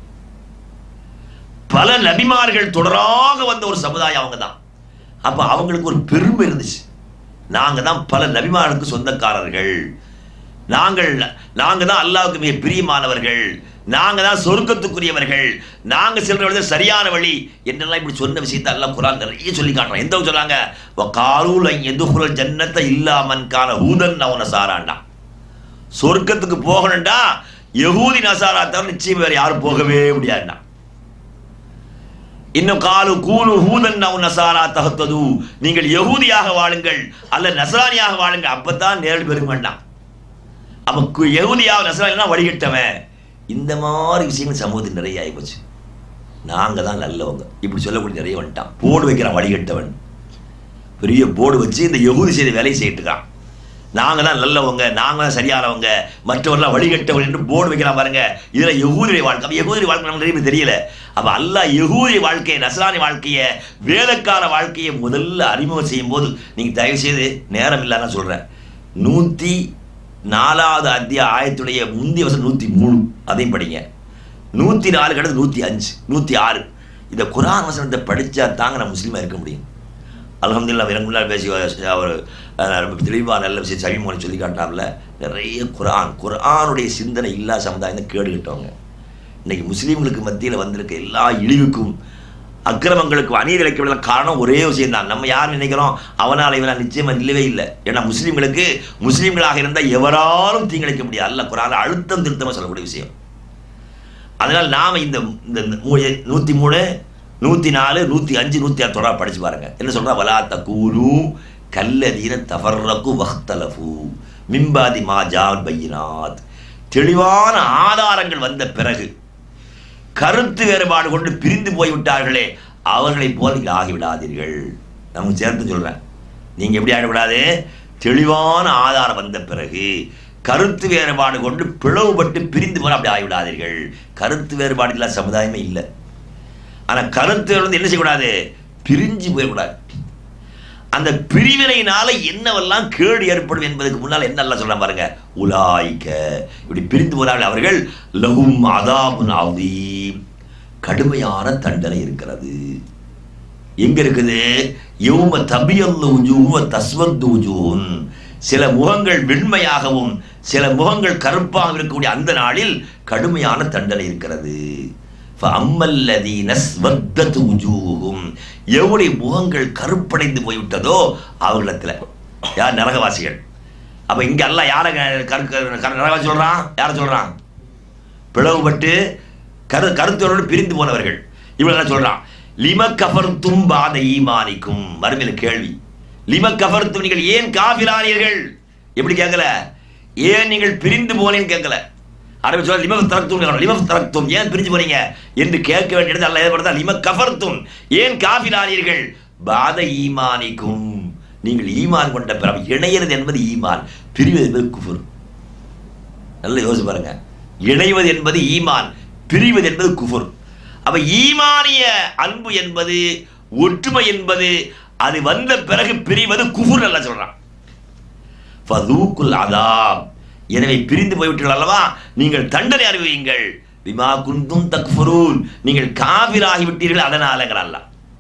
பல நபிமார்கள் தொடராக வந்த ஒரு சமுதாயம் அவங்க தான் அப்ப அவங்களுக்கு ஒரு பெருமை இருந்துச்சு நாங்க தான் பல நபிமார்களுக்கு சொந்தக்காரர்கள் நாங்கள் நாங்க தான் அல்லாஹ்வுக்கு மிக பிரியமானவர்கள் நாங்க தான் சொர்க்கத்துக்குரியவர்கள் நாங்க செல்ற வழி தான் சரியான வழி என்றெல்லாம் இப்படி சொன்ன விஷயத்தை அல்லாஹ் குரான் நிறைய சொல்லி காட்டுறான் எந்த அளவுக்கு சொன்னாங்க காரூல் எதுகுரல் ஜன்னத்தை இல்லாமன் கான ஹூதன் அவன சாராண்டா சொர்க்கத்துக்கு போகணும்டா யகூதி நசாரா தவிர நிச்சயம் வேற யாரும் போகவே முடியாதுடா இன்னும் காலு கூலு ஹூதன் நவ் நசாரா தகத்தது நீங்கள் யகூதியாக வாழுங்கள் அல்ல நசரானியாக வாழுங்கள் அப்பதான் நேரடி பெருங்க வேண்டாம் அப்ப கு- யகூதியாக நசரானிலாம் வழிகட்டவன் இந்த மாதிரி விஷயங்கள் சமூகத்தில் நிறைய ஆகிப்போச்சு நாங்க தான் நல்லவங்க இப்படி சொல்லக்கூடிய நிறைய வந்துட்டான் போர்டு வைக்கிறான் வழிகட்டவன் பெரிய போர்டு வச்சு இந்த யகூதி செய்த வேலையை செய்யிட்டு இருக்கான் நாங்க தான் நல்லவங்க நாங்க தான் சரியானவங்க மற்றவர்களாம் வழிகட்டவங்க என்று போர்டு வைக்கிறான் பாருங்க இதுல யகூதிய வாழ்க்கை அப்ப யகூதிய வாழ்க்கை நமக்கு நிறைய பேருக்கு தெரியல அப்ப அல்லாஹ் யகூதிய வாழ்க்கையை நசரானி வாழ்க்கையை வேதக்கார வாழ்க்கையை முதல்ல அறிமுகம் செய்யும் போது நீங்க தயவு செய்து நேரம் இல்லாம சொல்றேன் நூத்தி நாலாவது அத்திய ஆயத்துடைய முந்தைய வருஷம் நூத்தி மூணு அதையும் படிங்க நூத்தி நாலு கிடந்து நூத்தி அஞ்சு நூத்தி ஆறு இந்த குரான் வசனத்தை படிச்சா தாங்க நான் முஸ்லீமா இருக்க முடியும் அல்ஹம்துலில்லாஹ் எனக்கு முன்னால் பேசி அவர் அஹ், ரொம்ப தெளிவாக நல்ல விஷயம் சவிமோனை சொல்லி காட்டினார்ல நிறைய குரான் குரானுடைய சிந்தனை இல்லா சமுதாயம் தான் கேடு கட்டவங்க இன்னைக்கு முஸ்லீம்களுக்கு மத்தியில் வந்திருக்க எல்லா இழிவுக்கும் அக்கிரமங்களுக்கும் அநீதி இழைக்கப்படலாம் காரணம் ஒரே விஷயம் தான் நம்ம யார் நினைக்கிறோம் அவனால் இவனால் நிச்சயமா இல்லவே இல்லை ஏன்னா முஸ்லீம்களுக்கு முஸ்லீம்களாக இருந்தால் எவராலும் தீங்கிழைக்க முடியாது அல்ல குரான் அழுத்தம் திருத்தமாக சொல்லக்கூடிய விஷயம் அதனால் நாம் இந்த இந்த மூ- நூற்றி மூணு நூற்றி நாலு நூற்றி அஞ்சு நூற்றி ஆறு தொடர் படிச்சு பாருங்க என்ன சொல்றா வலா தக்கூனு கல்லதீன தஃபர்ரகு வஹ்தலஃபு மிம்பாதி மா ஜான் பையினாத் தெளிவான ஆதாரங்கள் வந்த பிறகு கருத்து வேறுபாடு கொண்டு பிரிந்து போய்விட்டார்களே அவர்களைப் போல் நீங்கள் ஆகிவிடாதீர்கள் நமக்கு சேர்த்து சொல்றேன் நீங்க எப்படி ஆகிவிடாது தெளிவான ஆதாரம் வந்த பிறகு கருத்து வேறுபாடு கொண்டு பிளவுபட்டு பிரிந்து போன அப்படி ஆகிவிடாதீர்கள் கருத்து வேறுபாடு இல்லாத சமுதாயமே இல்லை ஆனா கருத்து வந்து என்ன செய்யக்கூடாது பிரிஞ்சு போயிடக்கூடாது அந்த பிரிவினையினால என்னவெல்லாம் கேடு ஏற்படும் என்பதற்கு முன்னால் என்ன எல்லாம் சொல்றான் பாருங்க உலாய்க்க இப்படி பிரிந்து போனார்கள் அவர்கள் லஹும் அதாபுன் அதீம் கடுமையான தண்டனை இருக்கிறது எங்க இருக்குது யௌம தபியல்லு உஜூஹு தஸ்வத்து உஜூன் சில முகங்கள் வெண்மையாகவும் சில முகங்கள் கருப்பாக இருக்கக்கூடிய அந்த நாளில் கடுமையான தண்டனை இருக்கிறது ஃபஅம்மல்லதீன ஸ்வத்தத் உஜூஹும் எவருடைய முகங்கள் கருப்படைந்து போய்விட்டதோ அவர்களிடத்துல யார் நரகவாசிகள் அப்ப இங்க எல்லாம் யாரை கரு நரகவாசி சொல்றான் யாரை சொல்றான் பிளவுபட்டு கரு கருத்தோடு பிரிந்து போனவர்கள் இவங்க சொல்றான் லிம கஃபர்த்தும் பாத ஈமானிக்கும் மறுமையில் கேள்வி லிம கஃபர்த்தும் நீங்கள் ஏன் காபிரானீர்கள் எப்படி கேட்கல ஏன் நீங்கள் பிரிந்து போனேன்னு கேட்கல அரபி சொல்ல லிம தரத்தும் லிம தரத்தும் ஏன் பிரிஞ்சு போறீங்க என்று கேட்க வேண்டியது அல்ல ஏற்படுத்தா லிம கஃபர்த்தும் ஏன் காபிரானீர்கள் பாத ஈமானிக்கும் நீங்கள் ஈமான் கொண்ட பிறகு இணையிறது என்பது ஈமான் பிரிவது என்பது குஃபுர் நல்ல யோசிச்சு பாருங்க இணைவது என்பது ஈமான் பிரிவது என்பது குஃபுர் அப்ப ஈமானிய அன்பு என்பது ஒற்றுமை என்பது அது வந்த பிறகு பிரிவது குஃபுர் நல்லா சொல்றான் ஃபதூக்குல் அதாப் எனவே பிரிந்து போய்விட்டீர்கள் அல்லவா நீங்கள் தண்டனை அறிவியுங்கள் பிமா குந்தும் தக்ஃபுரூன் நீங்கள் காபிராகி விட்டீர்கள் அதனாலங்கிற அல்லாஹ்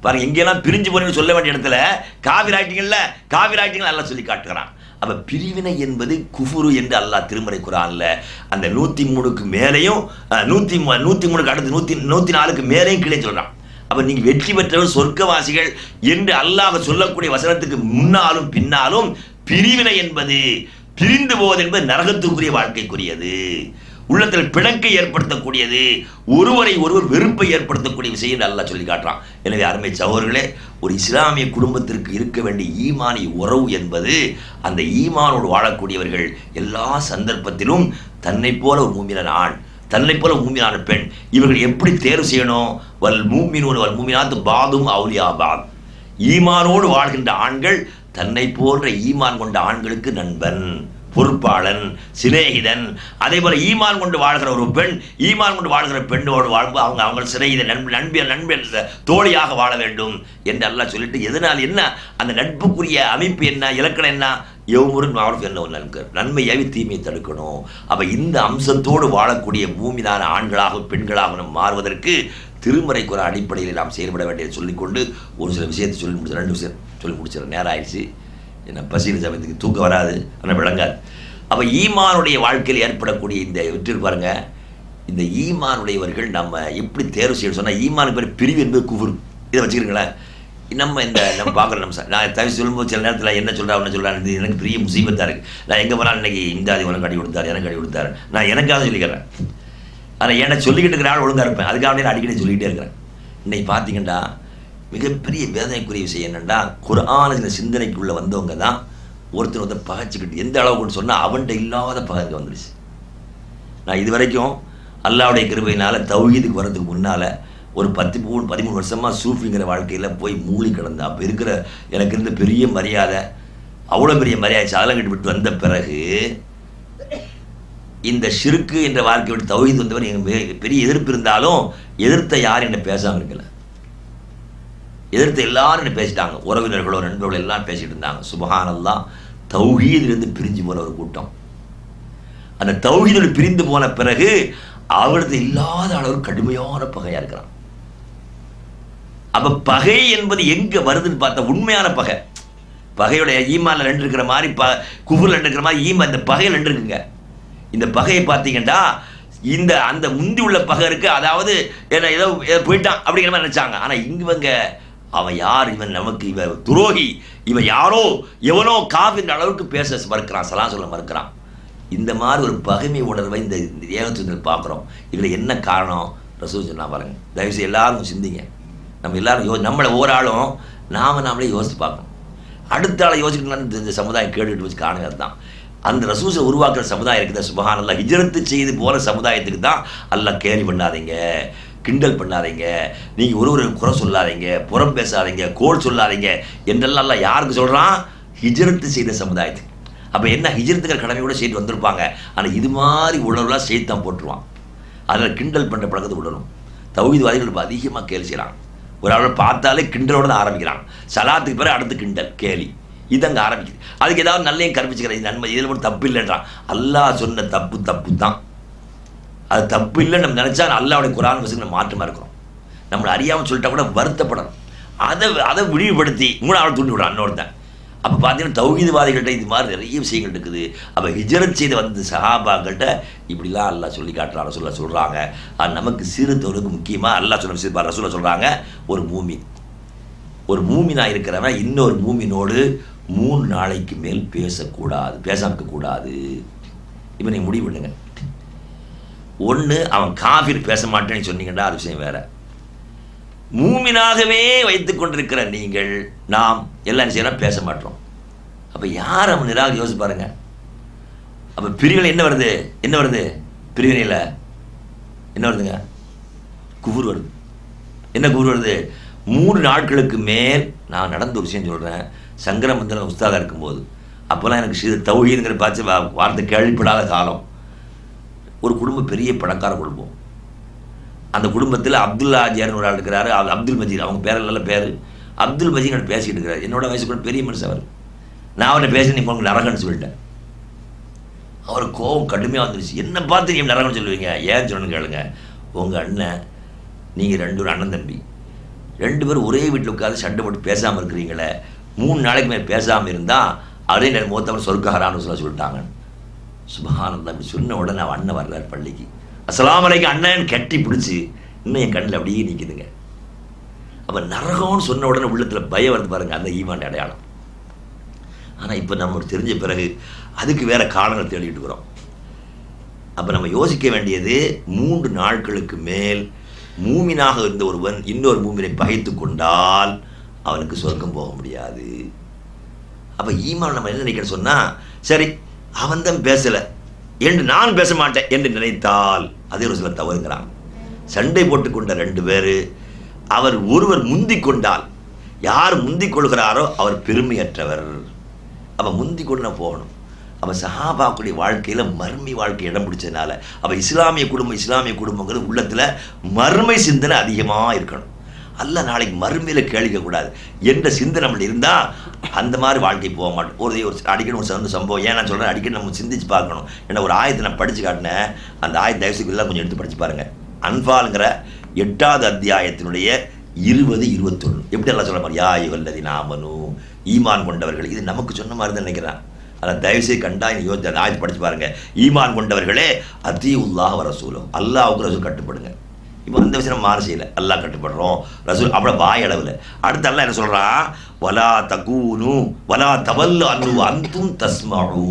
பாருங்க எங்கெல்லாம் பிரிஞ்சு போனீங்கன்னு சொல்ல வேண்டிய இடத்துல காவிரி ஆயிட்டீங்கல்ல காவிரி ஆயிட்டீங்களா அல்லாஹ் சொல்லி காட்டுகிறான் அப்ப பிரிவினை என்பது குஃபுரு என்று அல்லாஹ் திருமறை குரான்ல அந்த நூத்தி மூணுக்கு மேலேயும் அஹ், நூத்தி மூ- நூத்தி மூணுக்கு அடுத்து நூத்தி நூத்தி நாலுக்கு மேலேயும் கீழே சொல்றான் அப்ப நீங்க வெற்றி பெற்றவர் சொர்க்கவாசிகள் என்று அல்லாஹ் சொல்லக்கூடிய வசனத்துக்கு முன்னாலும் பின்னாலும் பிரிவினை என்பது பிரிந்து போவது என்பது நரகத்துக்குரிய வாழ்க்கைக்குரியது உள்ளத்தில் பிணக்கை ஏற்படுத்தக்கூடியது ஒருவரை ஒருவர் வெறுப்பை ஏற்படுத்தக்கூடிய விஷயம் என்று அல்லாஹ் சொல்லி காட்டுறான் எனவே அருமை சகோதரர்களே ஒரு இஸ்லாமிய குடும்பத்திற்கு இருக்க வேண்டிய ஈமானி உறவு என்பது அந்த ஈமானோடு வாழக்கூடியவர்கள் எல்லா சந்தர்ப்பத்திலும் தன்னை போல ஒரு மூமியான ஆண் தன்னை போல மூமியான பெண் இவர்கள் எப்படி தேர்வு செய்யணும் வல் மூமினூன் வல் மூமினாத்து பாதும் அவுலியா பாத் ஈமானோடு வாழ்கின்ற ஆண்கள் தன்னை போன்ற ஈமான் கொண்ட ஆண்களுக்கு நண்பன் பொறுப்பாளன் சிநேகிதன் அதே போல ஈமான் கொண்டு வாழ்கிற ஒரு பெண் ஈமான் கொண்டு வாழ்கிற பெண்ணோடு வாழ்வு அவங்க அவங்க சிநேகித நண்ப நண்பிய நண்பன் தோழியாக வாழ வேண்டும் என்று எல்லாம் சொல்லிட்டு எதனால் என்ன அந்த நட்புக்குரிய அமைப்பு என்ன இலக்கணம் என்ன எவ்வொருன் வாழ்க்கை என்ன ஒரு நன்கு நன்மையாவி தீமையை தடுக்கணும் அப்ப இந்த அம்சத்தோடு வாழக்கூடிய பூமிதான ஆண்களாகவும் பெண்களாகவும் நாம் மாறுவதற்கு திருமறை குற அடிப்படையில் நாம் செயல்பட வேண்டியதை சொல்லிக்கொண்டு ஒரு சில விஷயத்தை சொல்லி முடிச்சு ரெண்டு விஷயம் சொல்லி முடிச்சிட நேரம் ஆயிடுச்சு என்ன பசியில் சமயத்துக்கு தூக்கம் வராது ஆனால் விளங்காது அப்போ ஈமானுடைய வாழ்க்கையில் ஏற்படக்கூடிய இந்த வெற்றி பாருங்க இந்த ஈமானுடையவர்கள் நம்ம எப்படி தேர்வு செய்யணும் சொன்னால் ஈமானுக்கு பேர் பிரிவு என்பது குஃபுர் இதை வச்சுக்கிறீங்களேன் நம்ம இந்த நம்ம பார்க்குறோம் நம்ம ச- நான் தவிர சொல்லும்போது சில நேரத்தில் என்ன சொல்கிறா என்ன சொல்கிறா இது எனக்கு பெரிய முசீபத்தாக இருக்குது நான் எங்கே போனாலும் இன்னைக்கு இந்த ஆதி உனக்கு அடி கொடுத்தாரு எனக்கு அடி கொடுத்தாரு நான் எனக்காக சொல்லிக்கிறேன் ஆனால் என்ன சொல்லிக்கிட்டு இருக்கிற ஆள் ஒழுங்காக இருப்பேன் அதுக்காக நான் அடிக்கடி சொல்லிக்கிட்டே இருக்கிறேன் இன்னைக்கு பார்த்தீங்கன்னா மிகப்பெரிய வேதனைக்குரிய விஷயம் என்னென்னா குர்ஆன் இந்த சிந்தனைக்குள்ளே வந்தவங்க தான் ஒருத்தர் வந்து பகைச்சிக்கிட்டு எந்த அளவுக்கு சொன்னால் அவன்கிட்ட இல்லாத பகை வந்துருச்சு நான் இது வரைக்கும் அல்லாவுடைய கிருபையினால தௌஹீதுக்கு வர்றதுக்கு முன்னால் ஒரு பத்து மூணு பதிமூணு வருஷமாக சூஃபிங்கிற வாழ்க்கையில் போய் மூழ்கி கிடந்தேன் அப்போ இருக்கிற எனக்கு இருந்த பெரிய மரியாதை அவ்வளோ பெரிய மரியாதை சாதலங்கிட்டு விட்டு வந்த பிறகு இந்த ஷிருக்கு என்ற வாழ்க்கை விட்டு தௌஹீத் வந்தவர் எங்கள் பெரிய எதிர்ப்பு இருந்தாலும் எதிர்த்த யாரும் என்ன பேசாமல் இருக்கல எதிர்த்து எல்லாரும் என்ன பேசிட்டாங்க உறவினர்களோ நண்பர்களோ எல்லாம் பேசிட்டு இருந்தாங்க சுபஹானல்லா தௌஹீதிலிருந்து பிரிஞ்சு போன ஒரு கூட்டம் அந்த தௌஹீதில் பிரிந்து போன பிறகு அவரது இல்லாத அளவு கடுமையான பகையா இருக்கிறான் அப்ப பகை என்பது எங்க வருதுன்னு பார்த்தா உண்மையான பகை பகையுடைய ஈமான்ல ரெண்டு இருக்கிற மாதிரி ப குபுர்ல ரெண்டு இருக்கிற மாதிரி ஈமா இந்த பகையில் ரெண்டு இருக்குங்க இந்த பகையை பார்த்தீங்கன்னா இந்த அந்த முந்தி உள்ள பகை இருக்கு அதாவது என்ன ஏதோ ஏதோ போயிட்டான் அப்படிங்கிற மாதிரி நினைச்சாங்க ஆனா இவங்க அவன் யார் இவன் நமக்கு இவன் துரோகி இவன் யாரோ எவனோ காவின்ற அளவுக்கு பேச மறுக்கிறான் சலா சொல்ல மறுக்கிறான் இந்த மாதிரி ஒரு பகைமை உணர்வை இந்த இந்த ஏகத்துவத்தில் பார்க்குறோம் இதில் என்ன காரணம் ரசூல் சொன்னா பாருங்க தயவுசெய்து எல்லாரும் சிந்திங்க நம்ம எல்லாரும் யோ நம்மளை ஒவ்வொரு ஆளும் நாம நாமளே யோசித்து பார்க்கணும் அடுத்த ஆளை யோசிக்கணும்னு இந்த சமுதாயம் கேட்டுட்டு வச்சு காணுங்கிறது தான் அந்த ரசூசை உருவாக்குற சமுதாயம் இருக்குது சுபஹான் அல்லா ஹிஜரத்து செய்து போகிற சமுதாயத்துக்கு தான் அல்லாஹ் கேலி பண்ணாதீங்க கிண்டல் பண்ணாதீங்க நீங்கள் ஒரு ஒரு குறை சொல்லாதீங்க புறம் பேசாதீங்க கோல் சொல்லாதீங்க என்றெல்லாம் அல்லாஹ் யாருக்கு சொல்கிறான் ஹிஜரத்து செய்த சமுதாயத்துக்கு அப்போ என்ன ஹிஜரத்துக்கிற கடமையோட செய்து வந்திருப்பாங்க ஆனால் இது மாதிரி உணர்வுலாம் செய்து தான் போட்டுருவான் அதில் கிண்டல் பண்ணுற பழக்கத்தை விடணும் தௌஹீத்வாதிகள் இப்போ அதிகமாக கேலி செய்கிறான் ஒரு ஆளை பார்த்தாலே கிண்டலோட தான் ஆரம்பிக்கிறான் சலாத்துக்கு பிறகு அடுத்து கிண்டல் கேலி இது அங்கே ஆரம்பிக்குது அதுக்கு ஏதாவது நல்லையும் கற்பிச்சுக்கிறேன் இது நன்மை இதில் மட்டும் தப்பு இல்லைன்றான் அல்லாஹ் சொன்ன தப்பு தப்பு தான் அது தப்பு இல்லைன்னு நம்ம நினச்சா அல்லாவுடைய குரான் வசதி நம்ம மாற்றமாக இருக்கிறோம் நம்மளை அறியாமல் சொல்லிட்டா கூட வருத்தப்படணும் அதை அதை விழிவுபடுத்தி மூணாவது தூண்டி விடுறான் இன்னொருத்தன் அப்போ பார்த்தீங்கன்னா தௌஹீதவாதிகள்கிட்ட இது மாதிரி நிறைய விஷயங்கள் இருக்குது அப்போ ஹிஜரத் செய்து வந்த சஹாபாக்கள்கிட்ட இப்படிலாம் அல்லாஹ் சொல்லி காட்டுறாங்க சொல்ல சொல்கிறாங்க அது நமக்கு சிறு தொழுக்கு முக்கியமாக அல்லாஹ் சொன்ன விஷயம் ரசூல சொல்கிறாங்க ஒரு மூமி ஒரு மூமினா இருக்கிறவன் இன்னொரு மூமினோடு மூணு நாளைக்கு மேல் பேசக்கூடாது பேசாம கூடாது இப்போ நீங்கள் முடிவு பண்ணுங்க ஒன்று அவன் காஃபிர் பேச மாட்டேன்னு சொன்னீங்கன்னா அது விஷயம் வேற மூமினாகவே வைத்துக் கொண்டிருக்கிற நீங்கள் நாம் எல்லாம் என்ன செய்யறோம் பேச மாட்டோம் அப்போ யார் அவன் நிராக யோசிச்சு பாருங்க அப்போ பிரிவினை என்ன வருது என்ன வருது பிரிவினையில் என்ன வருதுங்க குபுர் வருது என்ன குபுர் வருது மூணு நாட்களுக்கு மேல் நான் நடந்த ஒரு விஷயம் சொல்கிறேன் சங்கரமந்தன உஸ்தாதாக இருக்கும்போது அப்போல்லாம் எனக்கு ஸ்ரீ தௌஹீதுங்கிற பார்த்து வா- வார்த்தை கேள்விப்படாத காலம் ஒரு குடும்பம் பெரிய பணக்கார குடும்பம் அந்த குடும்பத்தில் அப்துல்லா ஆஜியார்னு ஒரு ஆள் இருக்கிறாரு அவர் அப்துல் மஜீத் அவங்க பேர் நல்ல பேர் அப்துல் மஜீத் நான் பேசிக்கிட்டு இருக்கிறார் என்னோட வயசு கூட பெரிய மனுஷன் அவர் நான் அவனை பேசி நீ உங்களுக்கு நரகன்னு சொல்லிட்டேன் அவர் கோவம் கடுமையாக வந்துருச்சு என்ன பார்த்து நீங்க நரகன்னு சொல்லுவீங்க ஏன் சொல்லணும்னு கேளுங்க உங்கள் அண்ணன் நீங்கள் ரெண்டு ஒரு அண்ணன் தம்பி ரெண்டு பேரும் ஒரே வீட்டில் உட்கார்ந்து சண்டை போட்டு பேசாமல் இருக்கிறீங்களே மூணு நாளைக்கு மேலே பேசாமல் இருந்தால் அதே நேரம் மூத்தவர் சொர்க்கஹரான்னு சொல்ல சொல்லிட்டாங்க சுபஹானந்தா அப்படி சொன்ன உடனே அவன் அண்ணன் வர்றார் பள்ளிக்கு அஸ்ஸலாமு அலைக்கும் அண்ணன் கட்டி பிடிச்சி இன்னும் என் கண்ணில் அப்படியே நிற்குதுங்க அப்போ நரகம்னு சொன்ன உடனே உள்ளத்தில் பயம் வருது பாருங்க அந்த ஈமான் அடையாளம் ஆனால் இப்போ நமக்கு தெரிஞ்ச பிறகு அதுக்கு வேற காரணங்கள் தேடிட்டு இருக்கிறோம் அப்போ நம்ம யோசிக்க வேண்டியது மூன்று நாட்களுக்கு மேல் மூமினாக இருந்த ஒருவன் இன்னொரு மூமினை பகைத்து கொண்டால் அவனுக்கு சொர்க்கம் போக முடியாது அப்போ ஈமான் நம்ம என்ன நினைக்கிறோம் சொன்னால் சரி அவன் தான் பேசலை என்று நான் பேச மாட்டேன் என்று நினைத்தால் அதே ஒரு சில தவறுங்கிறான் சண்டை போட்டுக்கொண்ட ரெண்டு பேர் அவர் ஒருவர் முந்திக் கொண்டால் யார் முந்திக் கொள்கிறாரோ அவர் பெருமையற்றவர் அப்போ முந்திக் கொண்டு நான் போகணும் அப்போ சஹாபாக்குடைய வாழ்க்கையில் மர்மி வாழ்க்கை இடம் பிடிச்சதுனால அப்போ இஸ்லாமிய குடும்பம் இஸ்லாமிய குடும்பங்கிறது உள்ளத்தில் மர்மை சிந்தனை அதிகமாக இருக்கணும் அல்ல நாளைக்கு மறுமையில் கேள்விக்கக்கூடாது என்ற சிந்தனை நம்மள இருந்தால் அந்த மாதிரி வாழ்க்கை போக மாட்டோம் ஒரு ஒரு அடிக்கடி ஒரு சந்த சம்பவம் ஏன் நான் சொல்கிறேன் அடிக்கடி நம்ம சிந்திச்சு பார்க்கணும் ஏன்னா ஒரு ஆயத்தை நான் படித்து காட்டினேன் அந்த ஆயத்தை தயவுசுக்கு எல்லாம் கொஞ்சம் எடுத்து படித்து பாருங்கள் அன்பாலுங்கிற எட்டாவது அத்தியாயத்தினுடைய இருபது இருபத்தொன்று எப்படி எல்லாம் சொல்ல மாதிரி யா இவல்லதி நாமனு ஈமான் கொண்டவர்கள் இது நமக்கு சொன்ன மாதிரி தான் நினைக்கிறேன் ஆனால் தயவுசெய்து கண்டா இந்த யோசித்து அந்த ஆயத்தை படித்து பாருங்க ஈமான் கொண்டவர்களே அத்தி உல்லாஹ் ரசூலும் அல்லாஹ்வுக்கு ரசூல் கட்டுப்படுங்க இப்போ அந்த விஷயம் மாறு செய்யல அல்லாஹ் கட்டுப்படுறோம் ரசூல் அவ்வளோ வாய் அளவில் அடுத்து அல்லாஹ் என்ன சொல்கிறான் வலா தகூனு வலா தவல்லு அன்னு அந்தும் தஸ்மூ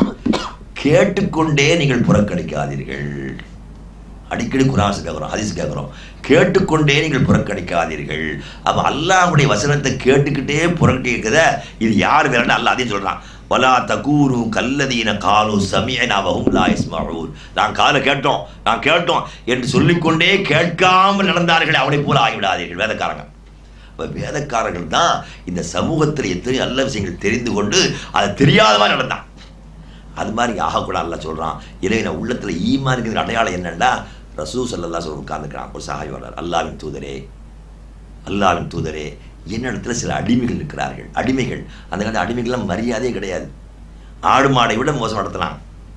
கேட்டுக்கொண்டே நீங்கள் புறக்கணிக்காதீர்கள் அடிக்கடி குரான்ஸ் கேட்குறோம் ஹதீஸ் கேட்குறோம் கேட்டுக்கொண்டே நீங்கள் புறக்கணிக்காதீர்கள் அப்போ அல்லாஹ்வுடைய வசனத்தை கேட்டுக்கிட்டே புறக்கணிக்கிறத இது யார் வேறன்னு அல்லாஹ் அதையும் சொல்கிறான் வலா தகூரு கல்லதீன காலு சமியனாவகும் லா இஸ்மஊன் நான் காலை கேட்டோம் நான் கேட்டோம் என்று சொல்லிக்கொண்டே கேட்காமல் நடந்தார்கள் அவனை போல ஆகிவிடாதீர்கள் வேதக்காரங்க இப்போ வேதக்காரர்கள் தான் இந்த சமூகத்தில் எத்தனை நல்ல விஷயங்கள் தெரிந்து கொண்டு அதை தெரியாத மாதிரி நடந்தான் அது மாதிரி ஆகக்கூடாது அல்ல சொல்கிறான் இறைவன உள்ளத்தில் ஈமானுக்கு அடையாளம் என்னன்னா ரசூ சல்லல்லா சொல்ல உட்கார்ந்துக்கிறான் ஒரு சகாய் வர்றார் அல்லாவின் தூதரே அல்லாவின் தூதரே என்னிடத்துல சில அடிமைகள் இருக்கிறார்கள் அடிமைகள் அந்த காலத்து அடிமைகள்லாம் மரியாதையே கிடையாது ஆடு மாடை விட மோசம் நடத்தலாம்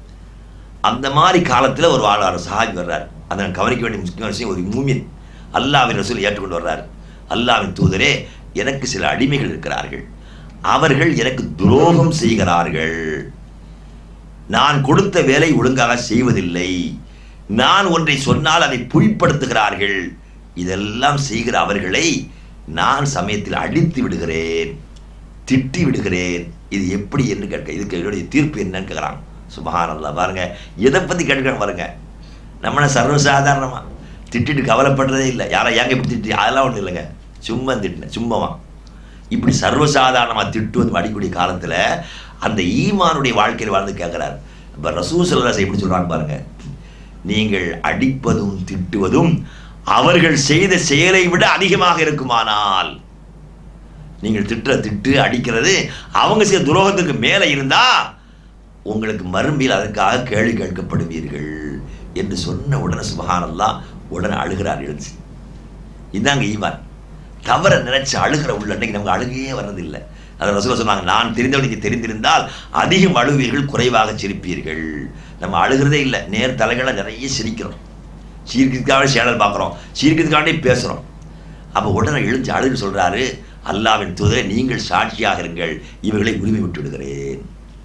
அந்த மாதிரி காலத்தில் ஒரு ஆளார் சஹாபி வர்றார் அதை நான் கவனிக்க வேண்டிய முக்கியமான விஷயம் ஒரு மூமின் அல்லாவின் ரசூல் ஏற்றுக்கொண்டு வர்றார் அல்லாவின் தூதரே எனக்கு சில அடிமைகள் இருக்கிறார்கள் அவர்கள் எனக்கு துரோகம் செய்கிறார்கள் நான் கொடுத்த வேலை ஒழுங்காக செய்வதில்லை நான் ஒன்றை சொன்னால் அதை பொய்ப்படுத்துகிறார்கள் இதெல்லாம் செய்கிற அவர்களை நான் சமயத்தில் அடித்து விடுகிறேன் திட்டி விடுகிறேன் இது எப்படி என்று கேட்க இதுக்கு என்னுடைய தீர்ப்பு என்னன்னு கேட்குறாங்க சுபஹானல்லாஹ் பாருங்க எதை பற்றி கேட்குறாங்க பாருங்க நம்மளை சர்வசாதாரணமாக திட்டிட்டு கவலைப்படுறதே இல்லை யாரை ஏங்க இப்படி திட்டி அதெல்லாம் ஒன்றும் இல்லைங்க சும்மா திட்டினேன் சும்மாவா இப்படி சர்வசாதாரணமாக திட்டுவது அடிக்கூடிய காலத்தில் அந்த ஈமானுடைய வாழ்க்கையில் வாழ்ந்து கேட்குறாரு இப்போ ரசூ செல்லராசை எப்படி சொல்கிறாங்க பாருங்க நீங்கள் அடிப்பதும் திட்டுவதும் அவர்கள் செய்த செயலை விட அதிகமாக இருக்குமானால் நீங்கள் திட்டுற திட்டு அடிக்கிறது அவங்க செய்த துரோகத்துக்கு மேலே இருந்தா உங்களுக்கு மறுமையில் அதற்காக கேள்வி கேட்கப்படுவீர்கள் என்று சொன்ன உடனே சுபஹானல்லாஹ் உடனே அழுகிறார் எழுந்து இதாங்க ஈமான் தவற நினைச்சு அழுகிற உள்ள அன்னைக்கு நமக்கு அழுகையே வர்றதில்லை அதை ரசூலா சொன்னாங்க நான் தெரிந்தவனுக்கு தெரிந்திருந்தால் அதிகம் அழுவீர்கள் குறைவாக சிரிப்பீர்கள் நம்ம அழுகிறதே இல்லை நேர் தலைகளை நிறைய சிரிக்கிறோம் சீர்க்கிறதுக்காக சேனல் பார்க்குறோம் சீர்க்கிறதுக்காண்டே பேசுகிறோம் அப்போ உடனே எழுந்து அழுது சொல்கிறாரு அல்லாவின் தூதரை நீங்கள் சாட்சியாக இருங்கள் இவர்களை உரிமை விட்டு விடுகிறேன்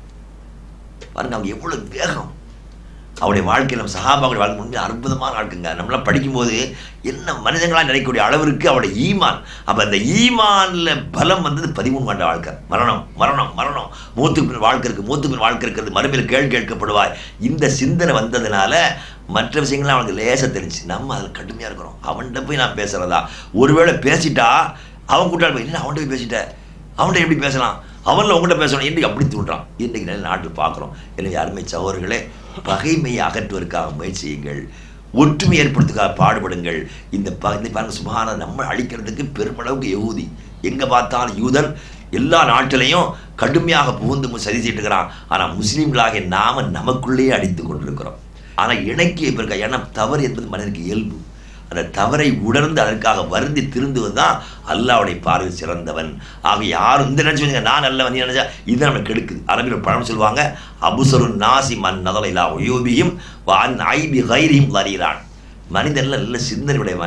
பாருங்க அவங்க எவ்வளோ வேகம் அவருடைய வாழ்க்கையில் நம்ம சகாபாவுடைய வாழ்க்கை உண்மை அற்புதமான வாழ்க்கைங்க நம்மளாம் படிக்கும்போது என்ன மனிதங்களாக நினைக்கக்கூடிய அளவிற்கு அவருடைய ஈமான் அப்போ அந்த ஈமானில் பலம் வந்தது பதிமூணு ஆண்டு வாழ்க்கை மரணம் மரணம் மரணம் மூத்துக்கு பின் வாழ்க்கை இருக்குது மூத்துக்கு பின் வாழ்க்கை இருக்கிறது மறுமையில் கேள்வி கேட்கப்படுவாய் இந்த சிந்தனை வந்ததுனால மற்ற விஷயங்கள்லாம் அவனுக்கு லேசாக தெரிஞ்சு நம்ம அதில் கடுமையாக இருக்கிறோம் அவன்கிட்ட போய் நான் பேசுகிறதா ஒருவேளை பேசிட்டா அவன் கூட்டாளி போய் என்ன அவன்கிட்ட போய் பேசிட்டேன் அவன்கிட்ட எப்படி பேசலாம் அவனில் உங்கள்கிட்ட பேசணும் இன்றைக்கு அப்படி தூண்டுறான் இன்றைக்கு நல்ல நாட்டில் பார்க்குறோம் எனவே அருமை சகோதரர்களே பகைமையை அகற்றுவதற்காக முயற்சி செய்யுங்கள் ஒற்றுமை ஏற்படுத்துக்காக பாடுபடுங்கள் இந்த ப இந்த பாருங்க சுபகான நம்ம அழிக்கிறதுக்கு பெருமளவுக்கு யகூதி எங்கே பார்த்தாலும் யூதன் எல்லா நாட்டிலையும் கடுமையாக புகுந்து சதி செய்துக்கிறான் ஆனால் முஸ்லீம்களாகிய நாம நமக்குள்ளேயே அடித்து கொண்டிருக்கிறோம் ஆனால் இணைக்கு பிறகு ஏன்னா தவறு என்பது மனிதனுக்கு இயல்பு அந்த தவறை உணர்ந்து அதற்காக வருந்தி திருந்துவது தான் அல்லாவுடைய பார்வை சிறந்தவன் ஆக யாரும் இந்த நினச்சி நான் நல்லவன் நீ நினைச்சா இது நம்ம கெடுக்குது அரபியில் பழம் சொல்லுவாங்க அபுசரு நாசி மண் நதலைலா ஒயோபியும் வான் ஐபி கைரியும் வரிகிறான் மனிதன்ல நல்ல சிந்தனை உடையவன்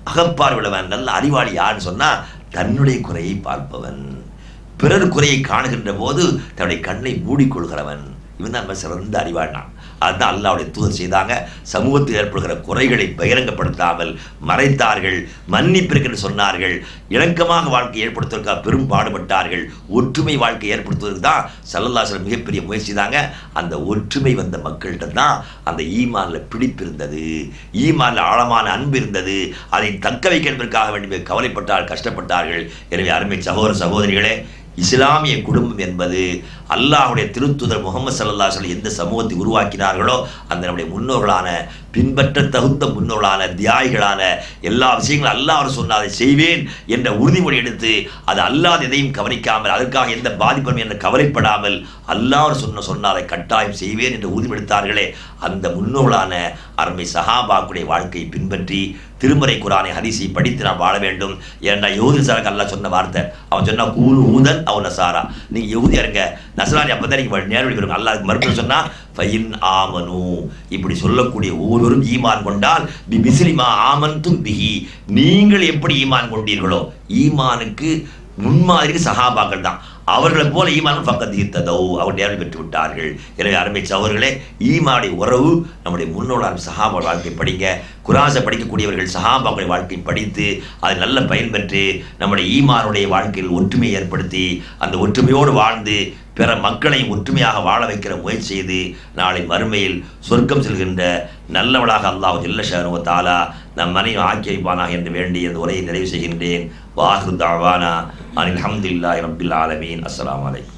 அகப்பார்வையுள்ளவன் நல்ல அறிவாளி யாருன்னு சொன்னா தன்னுடைய குறையை பார்ப்பவன் பிறர் குறையை காணுகின்ற போது தன்னுடைய கண்ணை மூடிக்கொள்கிறவன் இவன் தான் நம்ம சிறந்த அறிவாளான் அதுதான் அல்லாவுடைய தூதர் செய்தாங்க சமூகத்தில் ஏற்படுகிற குறைகளை பகிரங்கப்படுத்தாமல் மறைத்தார்கள் மன்னிப்பிற்கு என்று சொன்னார்கள் இணக்கமாக வாழ்க்கை ஏற்படுத்துவதற்காக பெரும் பாடுபட்டார்கள் ஒற்றுமை வாழ்க்கை ஏற்படுத்துவதற்கு தான் சல்லல்லாசலம் மிகப்பெரிய முயற்சி தாங்க அந்த ஒற்றுமை வந்த மக்கள்கிட்ட தான் அந்த ஈமானில் பிடிப்பு இருந்தது ஈமானில் ஆழமான அன்பு இருந்தது அதை தக்க வைக்க என்பதற்காக வேண்டி கவலைப்பட்டால் கஷ்டப்பட்டார்கள் எனவே அருமை சகோதர சகோதரிகளே இஸ்லாமிய குடும்பம் என்பது அல்லாஹுடைய திருத்துதர் முகமது சல்லா சொல்லி எந்த சமூகத்தை உருவாக்கினார்களோ அந்த நம்முடைய முன்னோர்களான பின்பற்ற தகுந்த முன்னோர்களான தியாகிகளான எல்லா விஷயங்களும் அல்லாஹ் அவர் சொன்ன அதை செய்வேன் என்ற உறுதிமொழி எடுத்து அது அல்லாத எதையும் கவனிக்காமல் அதற்காக எந்த பாதிப்பும் என்று கவலைப்படாமல் அல்லாஹ் அவர் சொன்ன சொன்ன அதை கட்டாயம் செய்வேன் என்று உறுதிமொழி எடுத்தார்களே அந்த முன்னோர்களான அருமை சஹாபாக்குடைய வாழ்க்கையை பின்பற்றி திருமறை குரானை ஹரிசி படித்து நான் வாழ வேண்டும் ஏன்னா யோதி சாருக்கு அல்லாஹ் சொன்ன வார்த்தை அவன் சொன்னா கூலு ஊதன் அவன் நசாரா நீங்க யோதியா இருங்க நசராணி அப்போ தான் நீங்கள் நேரடி வரும் அல்லாஹ் மறுப்பு சொன்னா ஃபைன் ஆமனு இப்படி சொல்லக்கூடிய ஒவ்வொருவரும் ஈமான் கொண்டால் பி பிசிலிமா ஆமன்தும் பிஹி நீங்கள் எப்படி ஈமான் கொண்டீர்களோ ஈமானுக்கு முன்மாதிரி சஹாபாக்கள் தான் அவர்களை போல ஈமான் பக்கத்து ஈர்த்ததோ அவர் நேரம் பெற்று விட்டார்கள் எனவே ஆரம்பிச்ச அவர்களே ஈமானுடைய உறவு நம்முடைய முன்னோடான சஹாபா வாழ்க்கை படிங்க குராசை படிக்கக்கூடியவர்கள் சஹாபாக்களுடைய வாழ்க்கை படித்து அது நல்ல பயன் பெற்று நம்முடைய ஈமானுடைய வாழ்க்கையில் ஒற்றுமை ஏற்படுத்தி அந்த ஒற்றுமையோடு வாழ்ந்து பிற மக்களை ஒற்றுமையாக வாழ வைக்கிற முயற்சி செய்து நாளை மறுமையில் சொர்க்கம் செல்கின்ற நல்லவளாக அல்லாஹ் ஜெல்ல ஷானுவ தாலா நம் மனைவி ஆக்கி வைப்பானாக என்று வேண்டி அந்த உரையை நிறைவு செய்கின்றேன் வாஹு தாவானா அனில் அஹமதுல்லாஹி ரபில் ஆலமீன் அஸ்ஸலாமு அலைக்கும்